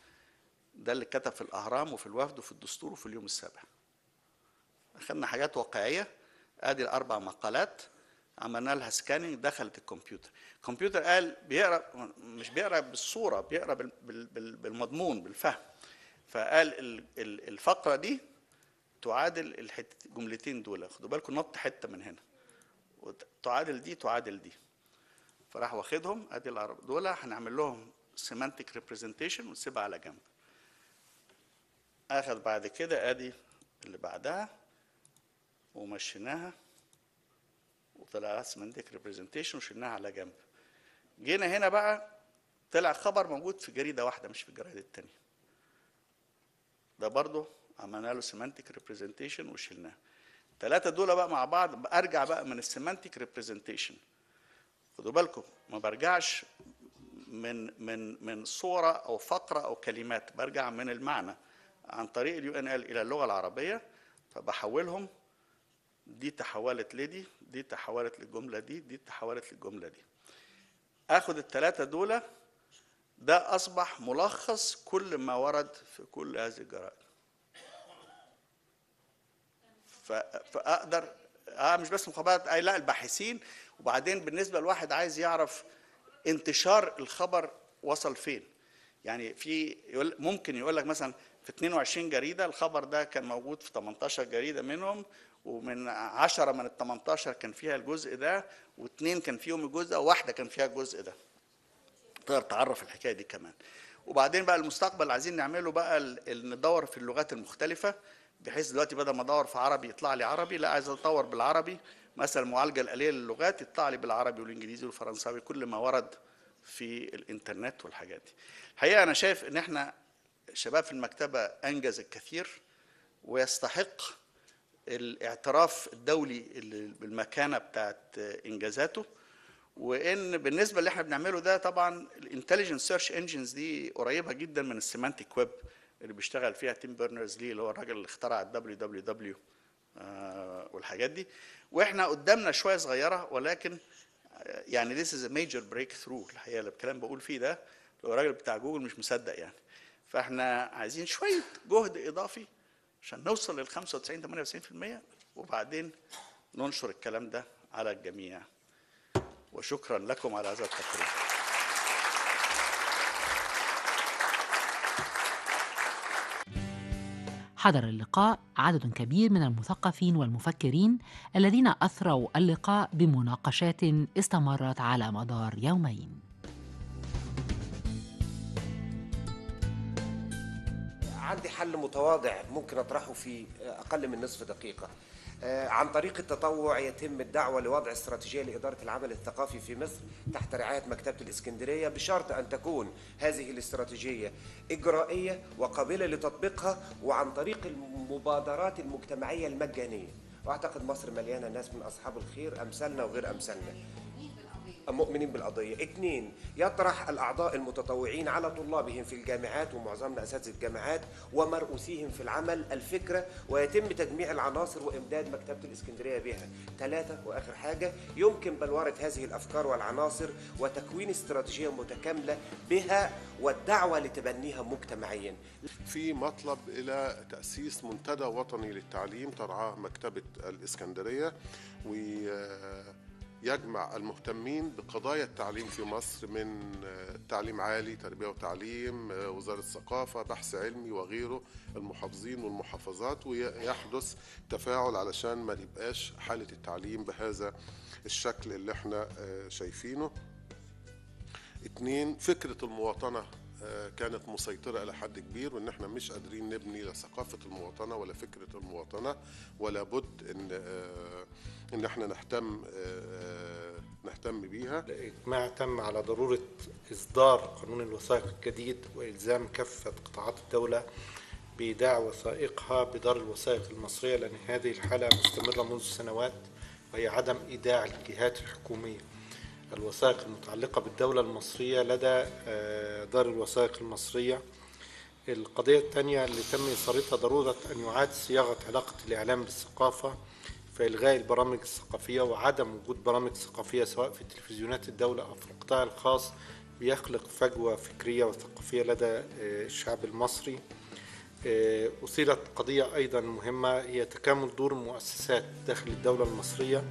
ده اللي كتب في الاهرام وفي الوفد وفي الدستور وفي اليوم السابع اخدنا حاجات واقعيه ادي الاربع مقالات عملنا لها سكاننج دخلت الكمبيوتر الكمبيوتر قال بيقرا مش بيقرا بالصوره بيقرا بال- بال- بال- بالمضمون بالفهم فقال ال- ال- الفقره دي تعادل الحت جملتين دول خدوا بالكم نط حته من هنا وت- تعادل دي تعادل دي فراح واخدهم ادي العرب دول هنعمل لهم سيمانتيك ريبريزنتيشن ونسيبها على جنب اخذ بعد كده ادي اللي بعدها ومشيناها وطلع لها سيمانتيك ريبريزنتيشن وشلناها على جنب جينا هنا بقى طلع خبر موجود في جريده واحده مش في الجرايد التانية ده برضه عملنا له سيمانتيك ريبريزنتيشن وشلناه الثلاثه دول بقى مع بعض ارجع بقى من السيمانتيك ريبريزنتيشن خدوا بالكم ما برجعش من من من صوره او فقره او كلمات برجع من المعنى عن طريق اليو ان ال الى اللغه العربيه فبحولهم دي تحولت لدي دي تحولت للجمله دي دي تحولت للجمله دي اخد الثلاثه دول ده اصبح ملخص كل ما ورد في كل هذه الجرائد ف- فاقدر اه مش بس مخابرات اي لا الباحثين وبعدين بالنسبه لواحد عايز يعرف انتشار الخبر وصل فين يعني في يقول ممكن يقول لك مثلا في 22 جريده الخبر ده كان موجود في 18 جريده منهم ومن 10 من ال 18 كان فيها الجزء ده واثنين كان فيهم الجزء ده وواحده كان فيها الجزء ده تقدر تعرف الحكايه دي كمان وبعدين بقى المستقبل عايزين نعمله بقى ال- ال- ندور في اللغات المختلفه بحيث دلوقتي بدل ما ادور في عربي يطلع لي عربي لا عايز ادور بالعربي مثلا المعالجه الاليه للغات يطلع لي بالعربي والانجليزي والفرنساوي كل ما ورد في الانترنت والحاجات دي الحقيقه انا شايف ان احنا شباب في المكتبه انجز الكثير ويستحق الاعتراف الدولي اللي بالمكانه بتاعت انجازاته وان بالنسبه اللي احنا بنعمله ده طبعا الانتليجنت سيرش انجنز دي قريبه جدا من السيمانتيك ويب اللي بيشتغل فيها تيم بيرنرز لي اللي هو الراجل اللي اخترع الدبليو دبليو دبليو والحاجات دي واحنا قدامنا شويه صغيره ولكن آه، يعني this is a major breakthrough الحقيقه اللي الكلام بقول فيه ده لو الراجل بتاع جوجل مش مصدق يعني فاحنا عايزين شويه جهد اضافي عشان نوصل لل 95 98% وبعدين ننشر الكلام ده على الجميع وشكرا لكم على هذا التقرير حضر اللقاء عدد كبير من المثقفين والمفكرين الذين اثروا اللقاء بمناقشات استمرت على مدار يومين عندي حل متواضع ممكن اطرحه في اقل من نصف دقيقه آه، عن طريق التطوع يتم الدعوة لوضع استراتيجية لإدارة العمل الثقافي في مصر تحت رعاية مكتبة الإسكندرية بشرط أن تكون هذه الاستراتيجية إجرائية وقابلة لتطبيقها وعن طريق المبادرات المجتمعية المجانية وأعتقد مصر مليانة ناس من أصحاب الخير أمثالنا وغير أمثالنا مؤمنين بالقضية اثنين يطرح الأعضاء المتطوعين على طلابهم في الجامعات ومعظمنا أساتذة الجامعات ومرؤوسيهم في العمل الفكرة ويتم تجميع العناصر وإمداد مكتبة الإسكندرية بها ثلاثة وآخر حاجة يمكن بلورة هذه الأفكار والعناصر وتكوين استراتيجية متكاملة بها والدعوة لتبنيها مجتمعيا في مطلب إلى تأسيس منتدى وطني للتعليم ترعاه مكتبة الإسكندرية ويجمع المهتمين بقضايا التعليم في مصر من تعليم عالي تربية وتعليم وزارة الثقافة بحث علمي وغيره المحافظين والمحافظات ويحدث تفاعل علشان ما يبقاش حالة التعليم بهذا الشكل اللي احنا شايفينه اتنين فكرة المواطنة كانت مسيطرة إلى حد كبير وإن إحنا مش قادرين نبني لا ثقافة المواطنة ولا فكرة المواطنة ولا بد إن إن إحنا نهتم نهتم بيها. الإجماع تم على ضرورة إصدار قانون الوثائق الجديد وإلزام كافة قطاعات الدولة بإيداع وثائقها بدار الوثائق المصرية لأن هذه الحالة مستمرة منذ سنوات وهي عدم إيداع الجهات الحكومية. الوثائق المتعلقة بالدولة المصرية لدى دار الوثائق المصرية القضية الثانية اللي تم إثارتها ضرورة أن يعاد صياغة علاقة الإعلام بالثقافة في إلغاء البرامج الثقافية وعدم وجود برامج ثقافية سواء في تلفزيونات الدولة أو في القطاع الخاص بيخلق فجوة فكرية وثقافية لدى آه، الشعب المصري آه، أثيرت قضية أيضا مهمة هي تكامل دور المؤسسات داخل الدولة المصرية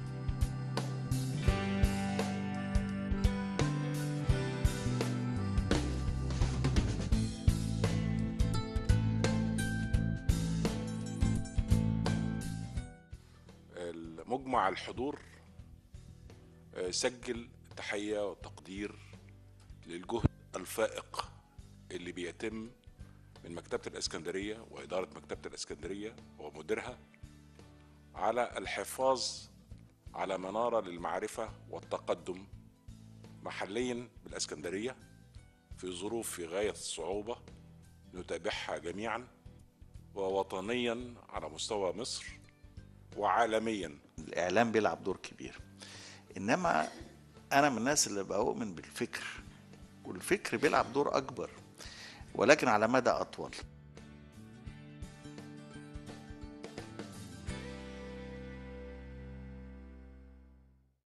مجمع الحضور آه، سجل تحية وتقدير للجهد الفائق اللي بيتم من مكتبة الإسكندرية وإدارة مكتبة الإسكندرية ومديرها على الحفاظ على منارة للمعرفة والتقدم محليا بالإسكندرية في ظروف في غاية الصعوبة نتابعها جميعا ووطنيا على مستوى مصر وعالميا الاعلام بيلعب دور كبير انما انا من الناس اللي بؤمن بالفكر والفكر بيلعب دور اكبر ولكن على مدى اطول